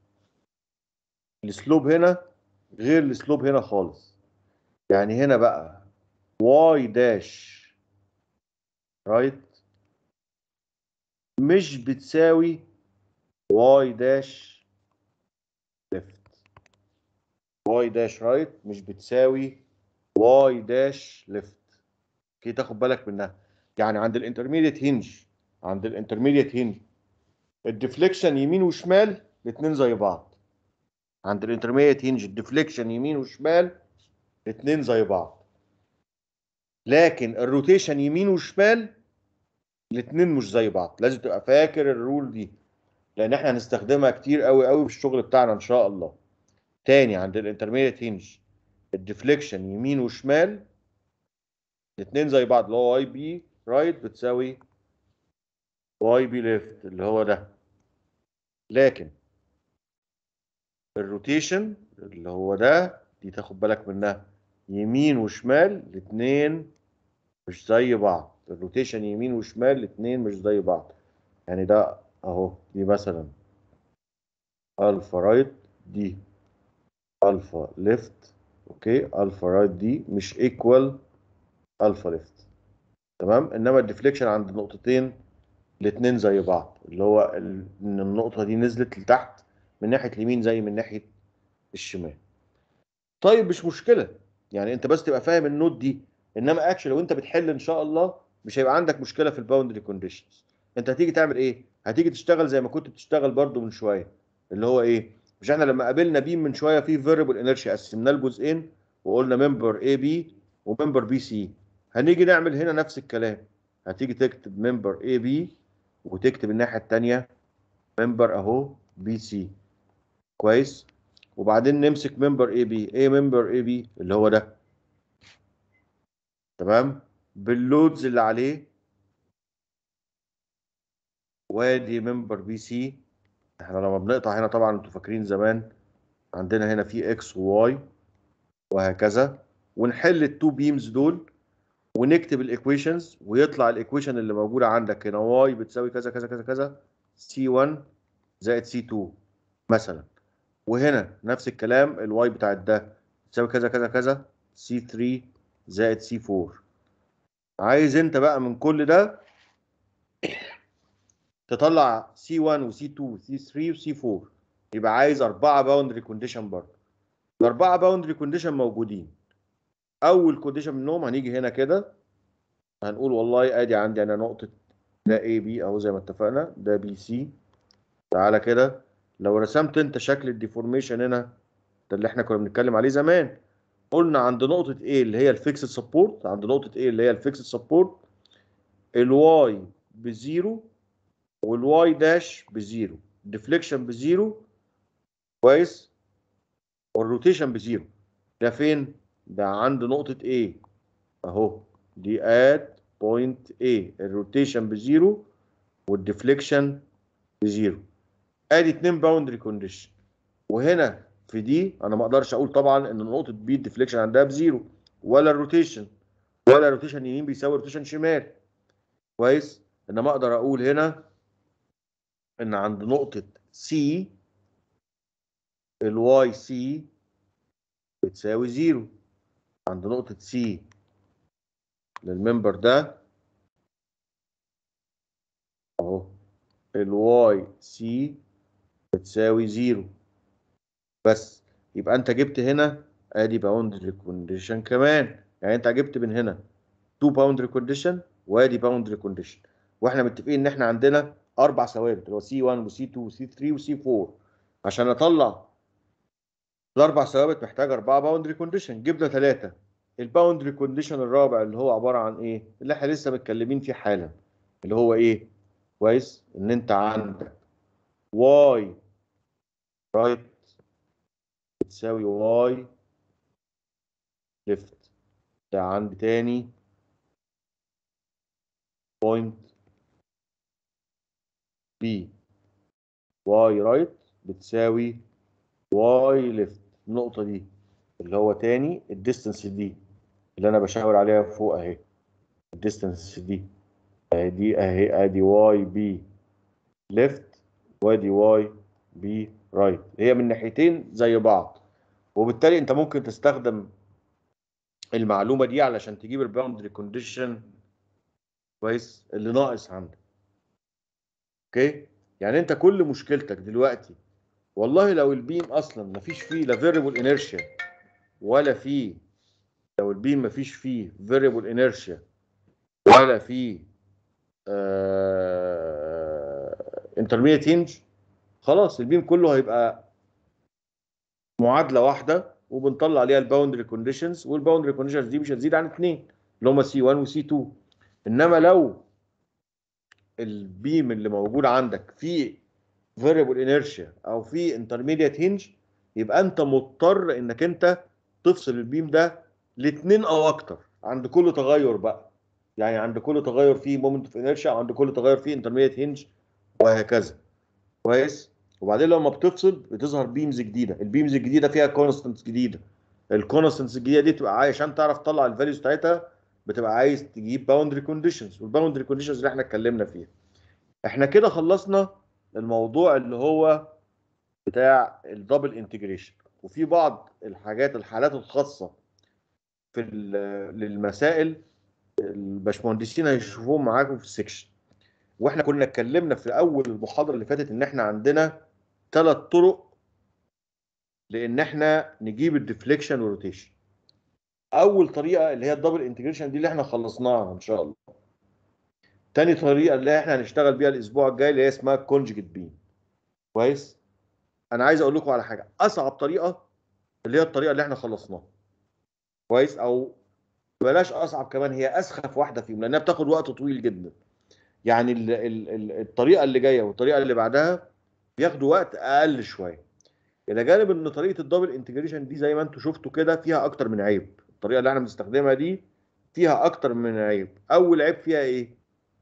السلوب هنا غير السلوب هنا خالص يعني هنا بقى واي داش رايت مش بتساوي واي داش ليفت واي داش رايت مش بتساوي واي داش ليفت كي تاخد بالك منها يعني عند الانترميديت هنج عند الانترميديت هنج الديفليكشن يمين وشمال الاثنين زي بعض عند الانترميديت هنج الديفليكشن يمين وشمال الاثنين زي بعض لكن الروتيشن يمين وشمال الاثنين مش زي بعض لازم تبقى فاكر الرول دي لان احنا هنستخدمها كتير قوي قوي في الشغل بتاعنا ان شاء الله تاني عند الانترميديت هنج الديفليكشن يمين وشمال الاثنين زي بعض اللي هو واي بي رايت بتساوي واي بي ليفت اللي هو ده لكن الروتيشن اللي هو ده دي تاخد بالك منها يمين وشمال الاثنين مش زي بعض الروتيشن يمين وشمال الاثنين مش زي بعض يعني ده اهو دي مثلا الفا رايت دي الفا ليفت اوكي الفا رايت دي مش ايكوال الفا ليفت تمام انما الديفليكشن عند النقطتين الاثنين زي بعض اللي هو ال- ان النقطه دي نزلت لتحت من ناحيه اليمين زي من ناحيه الشمال طيب مش مشكله يعني انت بس تبقى فاهم النوت دي انما اكشن لو انت بتحل ان شاء الله مش هيبقى عندك مشكله في الباوندري كونديشنز انت هتيجي تعمل ايه هتيجي تشتغل زي ما كنت بتشتغل برضو من شويه اللي هو ايه مش احنا لما قابلنا بيم من شويه في فيريبل انرشيا قسمناه لجزئين وقلنا ممبر اي بي وممبر بي سي هنيجي نعمل هنا نفس الكلام هتيجي تكتب ممبر اي بي وتكتب الناحيه الثانيه ممبر اهو بي سي كويس وبعدين نمسك ممبر اي بي ايه ممبر اي بي اللي هو ده تمام باللودز اللي عليه وادي ممبر بي سي احنا لما بنقطع هنا طبعا انتوا فاكرين زمان عندنا هنا في اكس وواي وهكذا ونحل التو بيمز دول ونكتب الايكويشنز ويطلع الايكويشن اللي موجوده عندك هنا واي بتساوي كذا كذا كذا كذا سي 1 زائد سي 2 مثلا وهنا نفس الكلام الواي بتاعت ده تساوي كذا كذا كذا سي 3 زائد سي 4 عايز انت بقى من كل ده تطلع سي 1 وسي 2 وسي 3 وسي 4 يبقى عايز أربعة باوندري كونديشن برضه الأربعة باوندري كونديشن موجودين أول كونديشن منهم هنيجي هنا كده هنقول والله ادي عندي انا نقطة ده اي بي اهو زي ما اتفقنا ده بي سي تعالى كده لو رسمت انت شكل الديفورميشن هنا ده اللي احنا كنا بنتكلم عليه زمان قلنا عند نقطة A اللي هي الفيكسد سبورت عند نقطة A اللي هي الفيكسد سبورت الواي بزيرو والواي داش بزيرو الديفليكشن بزيرو كويس والروتيشن بزيرو ده فين؟ ده عند نقطة A اهو دي at point A الروتيشن بزيرو والديفليكشن بزيرو ادي اتنين باوندري كونديشن وهنا في دي انا ما اقدرش اقول طبعا ان نقطه بي الديفليكشن عندها بزيرو ولا الروتيشن ولا الروتيشن يمين بيساوي روتيشن شمال كويس انما اقدر اقول هنا ان عند نقطه سي الواي سي بتساوي زيرو عند نقطه سي للممبر ده اهو الواي سي بتساوي زيرو بس يبقى انت جبت هنا ادي باوندري كونديشن كمان يعني انت جبت من هنا 2 باوندري كونديشن وادي باوندري كونديشن واحنا متفقين ان احنا عندنا اربع ثوابت اللي هو سي 1 وسي 2 وسي 3 وسي 4 عشان اطلع الاربع ثوابت محتاج اربعه باوندري كونديشن جبنا ثلاثه الباوندري كونديشن الرابع اللي هو عباره عن ايه اللي احنا لسه متكلمين فيه حالا اللي هو ايه كويس ان انت عندك واي رايت بتساوي واي ليفت ده عندي تاني بوينت بي واي رايت بتساوي واي ليفت النقطة دي اللي هو تاني الديستنس دي اللي انا بشاور عليها فوق اهي الديستنس دي اهي دي اهي ادي واي بي ليفت وادي واي بي رايت هي من ناحيتين زي بعض وبالتالي انت ممكن تستخدم المعلومه دي علشان تجيب الباوندري كونديشن كويس اللي ناقص عندك اوكي يعني انت كل مشكلتك دلوقتي والله لو البيم اصلا مفيش فيه لا فيريبل انيرشيا ولا فيه لو البيم مفيش فيه فيريبل انيرشيا ولا فيه انترميديت هينج خلاص البيم كله هيبقى معادله واحده وبنطلع عليها الباوندري كونديشنز والباوندري كونديشنز دي مش هتزيد عن اثنين اللي هم سي 1 وسي 2 انما لو البيم اللي موجود عندك فيه فيريبل انيرشيا او فيه انترميديت هينج يبقى انت مضطر انك انت تفصل البيم ده لاثنين او اكتر عند كل تغير بقى يعني عند كل تغير فيه مومنت اوف انيرشيا وعند كل تغير فيه انترميديت هينج وهكذا كويس وبعدين لما بتفصل بتظهر بيمز جديده البيمز الجديده فيها كونستنتس جديده الكونستنتس الجديده دي تبقى عشان تعرف تطلع الفاليوز بتاعتها بتبقى عايز تجيب باوندري كونديشنز والباوندري كونديشنز اللي احنا اتكلمنا فيها احنا كده خلصنا الموضوع اللي هو بتاع الدبل انتجريشن وفي بعض الحاجات الحالات الخاصه في ال- للمسائل الباشمهندسين هيشوفوهم معاكم في السكشن واحنا كنا اتكلمنا في اول المحاضره اللي فاتت ان احنا عندنا ثلاث طرق لان احنا نجيب الديفليكشن والروتيشن اول طريقه اللي هي الدبل انتجريشن دي اللي احنا خلصناها ان شاء الله تاني طريقه اللي احنا هنشتغل بيها الاسبوع الجاي اللي هي اسمها كونجكت بيم كويس انا عايز اقول لكم على حاجه اصعب طريقه اللي هي الطريقه اللي احنا خلصناها كويس او بلاش اصعب كمان هي اسخف واحده فيهم لانها بتاخد وقت طويل جدا يعني ال ال ال الطريقه اللي جايه والطريقه اللي بعدها بياخدوا وقت اقل شويه الى جانب ان طريقه الدبل انتجريشن دي زي ما انتم شفتوا كده فيها اكتر من عيب الطريقه اللي احنا بنستخدمها دي فيها اكتر من عيب اول عيب فيها ايه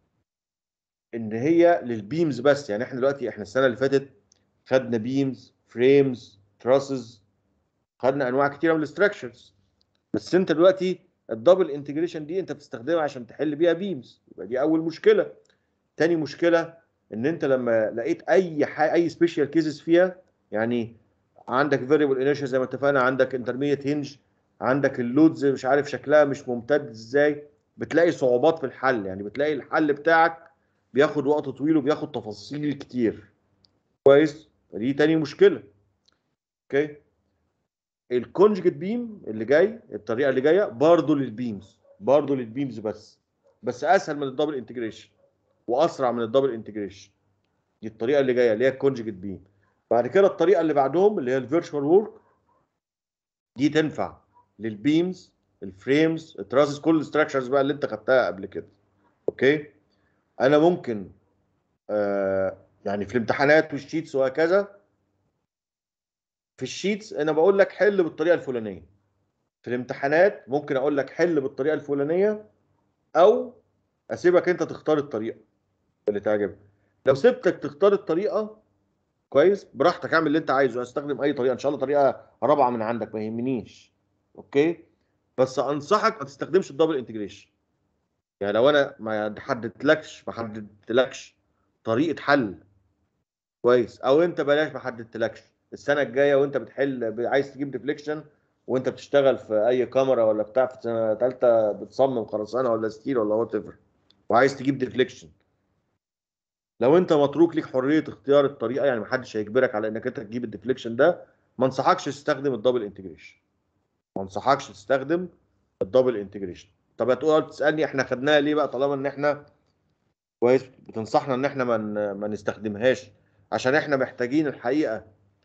ان هي للبيمز بس يعني احنا دلوقتي احنا السنه اللي فاتت خدنا بيمز فريمز تراسز خدنا انواع كتيره من الاستراكشرز بس انت دلوقتي الدبل انتجريشن دي انت بتستخدمها عشان تحل بيها بيمز يبقى دي اول مشكله تاني مشكله ان انت لما لقيت اي حاجه اي سبيشال كيسز فيها يعني عندك فيريبل انيرشيا زي ما اتفقنا عندك انترميديت هنج عندك اللودز مش عارف شكلها مش ممتد ازاي بتلاقي صعوبات في الحل يعني بتلاقي الحل بتاعك بياخد وقت طويل وبياخد تفاصيل كتير كويس دي تاني مشكله اوكي الكونجكت بيم اللي جاي الطريقه اللي جايه برضه للبيمز برضه للبيمز بس بس اسهل من الدبل انتجريشن واسرع من الدبل انتجريشن دي الطريقه اللي جايه اللي هي الكونجكت بيم بعد كده الطريقه اللي بعدهم اللي هي الفيرتشوال وورك دي تنفع للبيمز الفريمز التراسز كل الستراكشرز بقى اللي انت خدتها قبل كده اوكي انا ممكن آه يعني في الامتحانات والشيتس وهكذا في الشيتس انا بقول لك حل بالطريقه الفلانيه في الامتحانات ممكن اقول لك حل بالطريقه الفلانيه او اسيبك انت تختار الطريقه اللي تعجبك لو سبتك تختار الطريقه كويس براحتك اعمل اللي انت عايزه استخدم اي طريقه ان شاء الله طريقه رابعه من عندك ما يهمنيش اوكي بس انصحك ما تستخدمش الدبل انتجريشن يعني لو انا ما حددتلكش ما حددتلكش طريقه حل كويس او انت بلاش ما حددتلكش السنه الجايه وانت بتحل عايز تجيب ديفليكشن وانت بتشتغل في اي كاميرا ولا بتاع في سنه ثالثه بتصمم خرسانه ولا ستيل ولا وات ايفر وعايز تجيب ديفليكشن لو انت متروك ليك حريه اختيار الطريقه يعني محدش هيجبرك على انك انت تجيب الديفليكشن ده ما انصحكش تستخدم الدبل انتجريشن ما انصحكش تستخدم الدبل انتجريشن طب هتقول تسالني احنا خدناها ليه بقى طالما ان احنا كويس بتنصحنا ان احنا ما ما نستخدمهاش عشان احنا محتاجين الحقيقه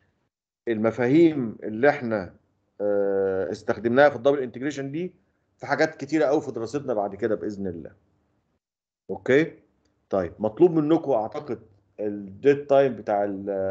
المفاهيم اللي احنا اه استخدمناها في الدبل انتجريشن دي في حاجات كتيره قوي في دراستنا بعد كده باذن الله اوكي طيب مطلوب منكم اعتقد الديد تايم بتاع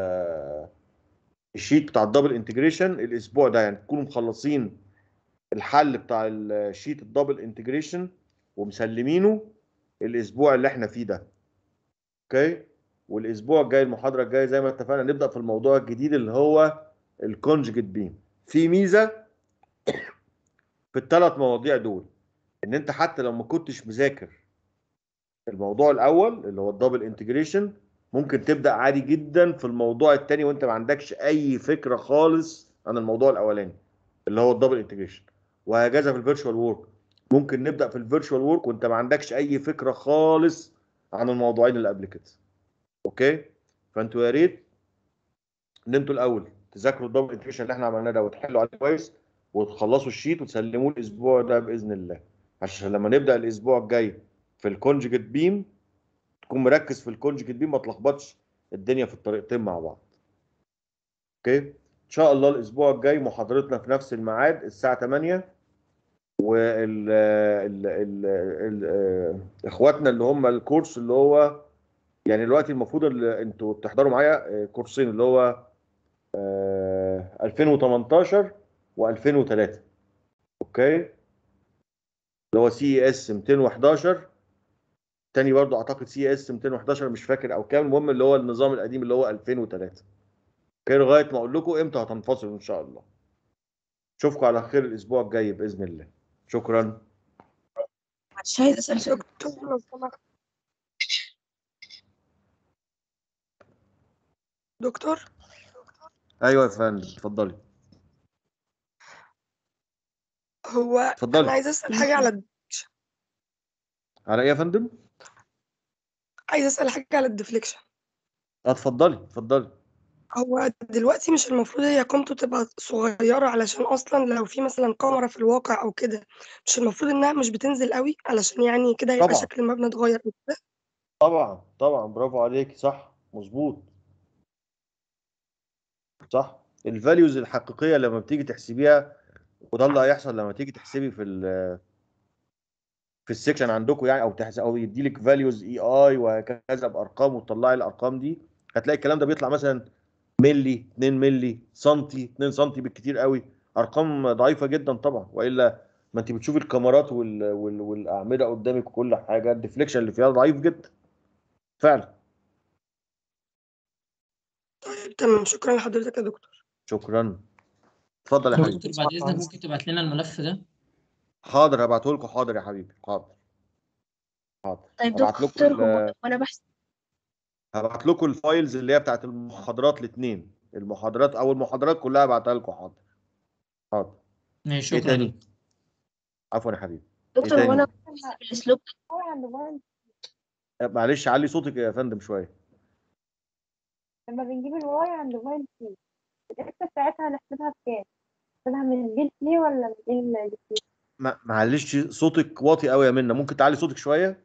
الشيت بتاع الدبل انتجريشن الاسبوع ده يعني تكونوا مخلصين الحل بتاع الشيت الدبل انتجريشن ومسلمينه الاسبوع اللي احنا فيه ده اوكي والاسبوع الجاي المحاضره الجايه زي ما اتفقنا نبدا في الموضوع الجديد اللي هو الكونجكت بيم في ميزه في الثلاث مواضيع دول ان انت حتى لو ما كنتش مذاكر الموضوع الاول اللي هو الدبل انتجريشن ممكن تبدا عادي جدا في الموضوع الثاني وانت ما عندكش اي فكره خالص عن الموضوع الاولاني اللي هو الدبل انتجريشن وهكذا في الفيرتشوال وورك ممكن نبدا في الفيرتشوال وورك وانت ما عندكش اي فكره خالص عن الموضوعين اللي قبل كده اوكي فانتوا يا ريت ان انتوا الاول تذاكروا الدبل انتجريشن اللي احنا عملناه ده وتحلوا عليه كويس وتخلصوا الشيت وتسلموه الاسبوع ده باذن الله عشان لما نبدا الاسبوع الجاي في الكونجكت بيم تكون مركز في الكونجكت بيم ما تلخبطش الدنيا في الطريقتين مع بعض اوكي ان شاء الله الاسبوع الجاي محاضرتنا في نفس الميعاد الساعه 8 وال ال ال ال اخواتنا اللي هم الكورس اللي هو يعني دلوقتي المفروض اللي انتوا بتحضروا معايا كورسين اللي هو 2018 و2003 اوكي اللي هو سي اس 211 تاني برضو اعتقد سي اس 211 مش فاكر او كام المهم اللي هو النظام القديم اللي هو 2003 اوكي لغايه ما اقول لكم امتى هتنفصلوا ان شاء الله اشوفكم على خير الاسبوع الجاي باذن الله شكرا معلش عايز اسال سؤال دكتور لو سمحت دكتور ايوه يا فندم اتفضلي هو اتفضلي. انا عايز اسال حاجه على على ايه يا فندم عايز اسال حاجه على الديفليكشن اه اتفضلي اتفضلي هو دلوقتي مش المفروض هي قيمته تبقى صغيره علشان اصلا لو في مثلا كاميرا في الواقع او كده مش المفروض انها مش بتنزل قوي علشان يعني كده هيبقى طبعا. شكل المبنى اتغير وكده طبعا طبعا برافو عليك صح مظبوط صح الفاليوز الحقيقيه لما بتيجي تحسبيها وده اللي هيحصل لما تيجي تحسبي في ال في السكشن عندكم يعني او تحس او يدي لك فاليوز اي اي وهكذا بارقام وتطلعي الارقام دي هتلاقي الكلام ده بيطلع مثلا ملي 2 ملي سنتي 2 سنتي بالكتير قوي ارقام ضعيفه جدا طبعا والا ما انت بتشوفي الكاميرات وال... وال... والاعمده قدامك وكل حاجه الديفليكشن اللي فيها ضعيف جدا فعلا طيب تمام شكرا لحضرتك يا دكتور شكرا اتفضل يا حبيبي دكتور بعد اذنك ممكن تبعت لنا الملف ده حاضر هبعته لكم حاضر يا حبيبي حاضر حاضر طيب هبعت لكم دكتور ال- هو وانا بحث هبعت لكم الفايلز اللي هي بتاعت المحاضرات الاثنين المحاضرات او المحاضرات كلها هبعتها لكم حاضر حاضر ماشي ايه شكرا تاني دكتور. عفوا يا حبيبي دكتور تاني؟ هو انا في الاسلوب أه، معلش علي صوتك يا فندم شويه لما بنجيب الواي عند الواي سي الاكس بتاعتها هنحسبها بكام؟ نحسبها من الجيل سي ولا من الجيل سي؟ ما- معلش صوتك واطي قوي يا منى ممكن تعلي صوتك شويه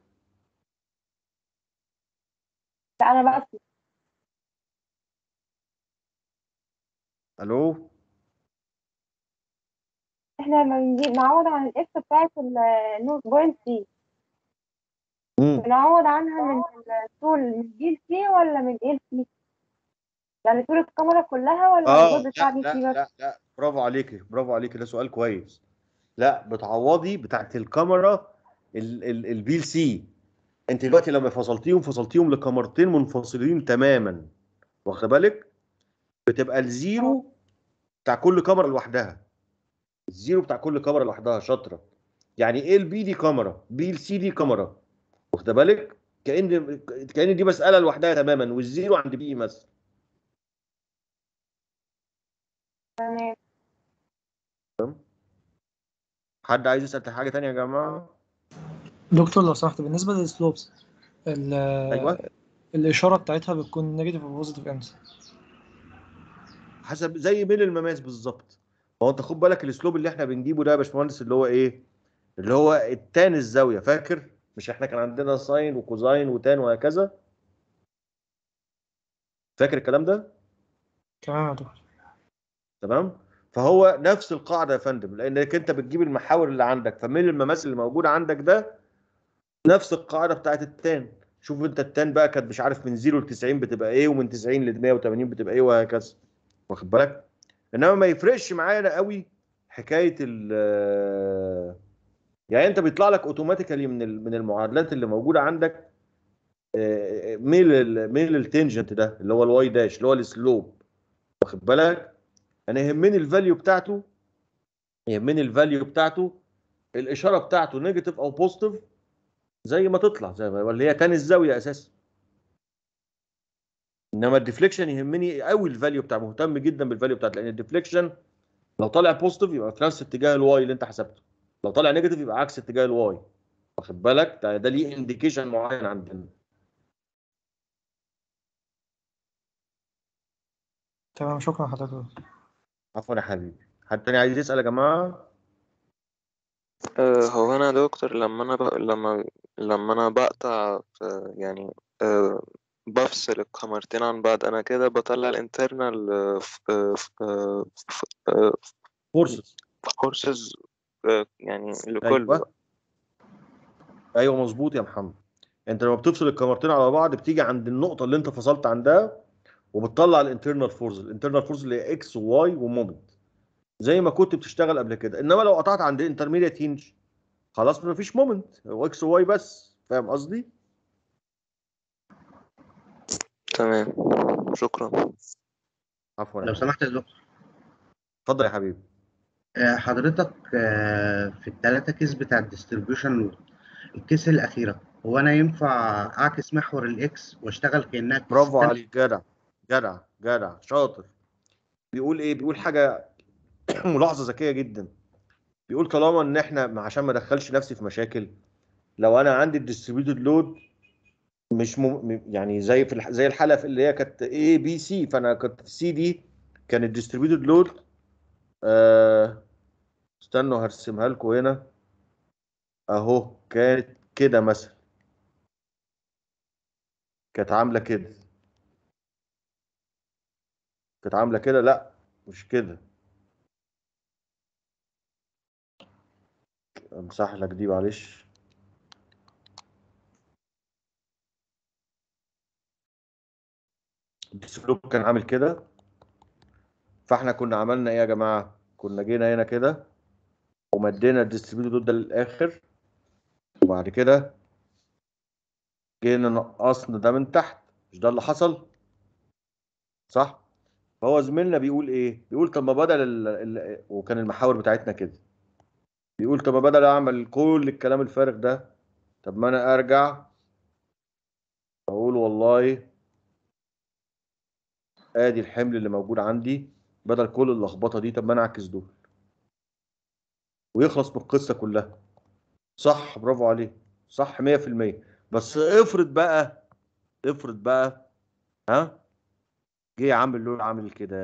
لا انا بس الو احنا لما بنجيب نعوض عن الاكس بتاعت النوت بوينت سي مم. بنعوض عنها من الطول من الجيل سي ولا من ال سي؟ يعني طول الكاميرا كلها ولا اه الجزء بتاع لا بي لا سي بس؟ لا لا برافو عليكي برافو عليكي ده سؤال كويس لا بتعوضي بتاعت الكاميرا البي ال سي انت دلوقتي لما فصلتيهم فصلتيهم لكاميرتين منفصلين تماما واخد بالك بتبقى الزيرو بتاع كل كاميرا لوحدها الزيرو بتاع كل كاميرا لوحدها شاطره يعني ايه البي دي كاميرا بي ال سي دي كاميرا واخد بالك كان كان دي مساله لوحدها تماما والزيرو عند بي مثلا تمام حد عايز يسال حاجه تانية يا جماعه دكتور لو سمحت بالنسبة للسلوبس ال- ايوه الإشارة بتاعتها بتكون نيجاتيف وبوزيتيف امتى؟ حسب زي ميل المماس بالظبط ما هو انت خد بالك الاسلوب اللي احنا بنجيبه ده يا باشمهندس اللي هو ايه اللي هو التان الزاويه فاكر مش احنا كان عندنا ساين وكوزاين وتان وهكذا فاكر الكلام ده تمام يا دكتور تمام فهو نفس القاعده يا فندم لانك انت بتجيب المحاور اللي عندك فميل المماس اللي موجود عندك ده نفس القاعده بتاعت التان شوف انت التان بقى كانت مش عارف من 0 ل 90 بتبقى ايه ومن 90 ل 180 بتبقى ايه وهكذا واخد بالك انما ما يفرقش معانا قوي حكايه ال يعني انت بيطلع لك اوتوماتيكالي من ال- من المعادلات اللي موجوده عندك آه، ميل ال- ميل التنجنت ده اللي هو الواي داش اللي هو السلوب واخد بالك انا يهمني الفاليو بتاعته يهمني الفاليو بتاعته الاشاره بتاعته نيجاتيف او بوزيتيف زي ما تطلع زي ما اللي هي كان الزاويه اساسا انما الديفليكشن يهمني قوي الفاليو بتاع مهتم جدا بالفاليو بتاعته لان الديفليكشن لو طالع بوزيتيف يبقى في نفس اتجاه الواي اللي انت حسبته لو طالع نيجاتيف يبقى عكس اتجاه الواي واخد بالك ده, ده ليه انديكيشن معين عندنا تمام شكرا لحضرتك عفوا يا حبيبي حد تاني عايز يسال يا جماعه آه، هو انا يا دكتور لما انا ب... لما لما انا بقطع في يعني آه، بفصل الكاميرتين عن بعض انا كده بطلع الانترنال فورسز فورسز يعني لكله ايوه ايوه مظبوط يا محمد انت لما بتفصل الكاميرتين على بعض بتيجي عند النقطه اللي انت فصلت عندها وبتطلع الانترنال فورس الانترنال فورس اللي هي اكس وواي ومومنت زي ما كنت بتشتغل قبل كده انما لو قطعت عند انترميديت هينج خلاص مفيش مومنت هو اكس وواي بس فاهم قصدي تمام شكرا عفوا يا لو حبيبي. سمحت يا دكتور اتفضل يا حبيبي آه، حضرتك آه، في الثلاثة كيس بتاع الديستريبيوشن الكيس الأخيرة هو أنا ينفع أعكس محور الإكس وأشتغل كأنها كيس برافو تانية؟ عليك جدع جدع جدع شاطر بيقول ايه بيقول حاجه ملاحظه ذكيه جدا بيقول طالما ان احنا عشان ما ادخلش نفسي في مشاكل لو انا عندي الديستريبيوتد لود مش م... يعني زي في الح... زي الحاله في اللي هي كانت اي بي سي فانا كنت في سي دي كان الديستريبيوتد لود آه... استنوا هرسمها لكم هنا اهو كانت كده مثلا كانت عامله كده كانت عامله كده لا مش كده امسح لك دي معلش السلوك كان عامل كده فاحنا كنا عملنا ايه يا جماعه كنا جينا هنا كده ومدينا الديستريبيوتور ده للاخر وبعد كده جينا نقصنا ده من تحت مش ده اللي حصل صح فهو زميلنا بيقول ايه بيقول طب ما بدل ال... ال... وكان المحاور بتاعتنا كده بيقول طب ما بدل اعمل كل الكلام الفارغ ده طب ما انا ارجع اقول والله ادي الحمل اللي موجود عندي بدل كل اللخبطه دي طب ما انا اعكس دول ويخلص من القصه كلها صح برافو عليك صح 100% بس افرض بقى افرض بقى ها جه عامل لون عامل كده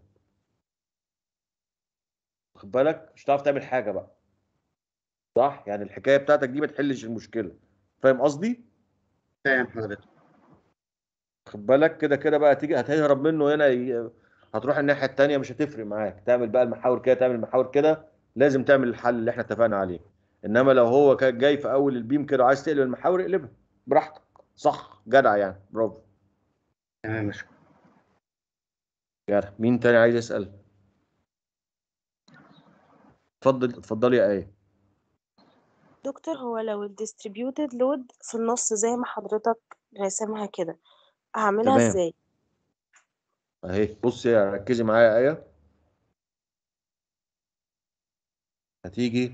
واخد بالك مش هتعرف تعمل حاجه بقى صح يعني الحكايه بتاعتك دي ما تحلش المشكله فاهم قصدي فاهم حضرتك خد بالك كده كده بقى تيجي هتهرب منه هنا ي... هتروح الناحيه التانيه مش هتفرق معاك تعمل بقى المحاور كده تعمل المحاور كده لازم تعمل الحل اللي احنا اتفقنا عليه انما لو هو كان جاي في اول البيم كده وعايز تقلب المحاور اقلبها براحتك صح جدع يعني برافو تمام يا شكرا جدع مين تاني عايز يسال اتفضل اتفضلي يا ايه دكتور هو لو الديستريبيوتد لود في النص زي ما حضرتك راسمها كده هعملها تمام. ازاي اهي بصي ركزي معايا يا ايه هتيجي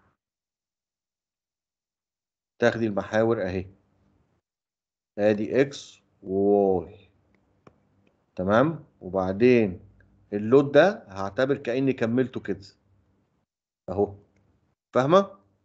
تاخدي المحاور اهي ادي اكس وواي تمام وبعدين اللود ده هعتبر كاني كملته كده اهو فاهمه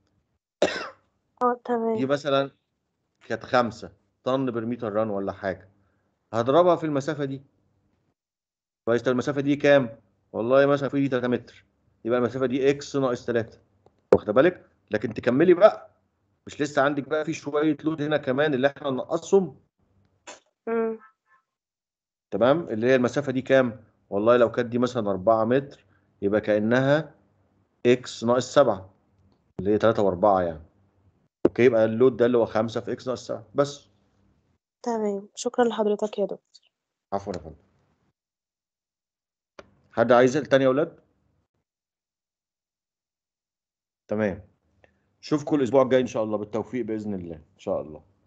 اه دي تمام مثلا كانت خمسة طن برميتر ران ولا حاجة هضربها في المسافة دي كويس طب المسافة دي كام؟ والله مثلا في دي 3 متر يبقى المسافة دي اكس ناقص 3 واخده بالك؟ لكن تكملي بقى مش لسه عندك بقى في شوية لود هنا كمان اللي احنا ننقصهم مم. تمام اللي هي المسافة دي كام؟ والله لو كانت دي مثلا 4 متر يبقى كأنها اكس ناقص 7 اللي هي 3 و4 يعني اوكي يبقى اللود ده اللي هو 5 في اكس ناقص 7 بس تمام شكرا لحضرتك يا دكتور عفوا يا فندم حد عايز يسأل تاني يا اولاد تمام اشوفكم الاسبوع الجاي ان شاء الله بالتوفيق باذن الله ان شاء الله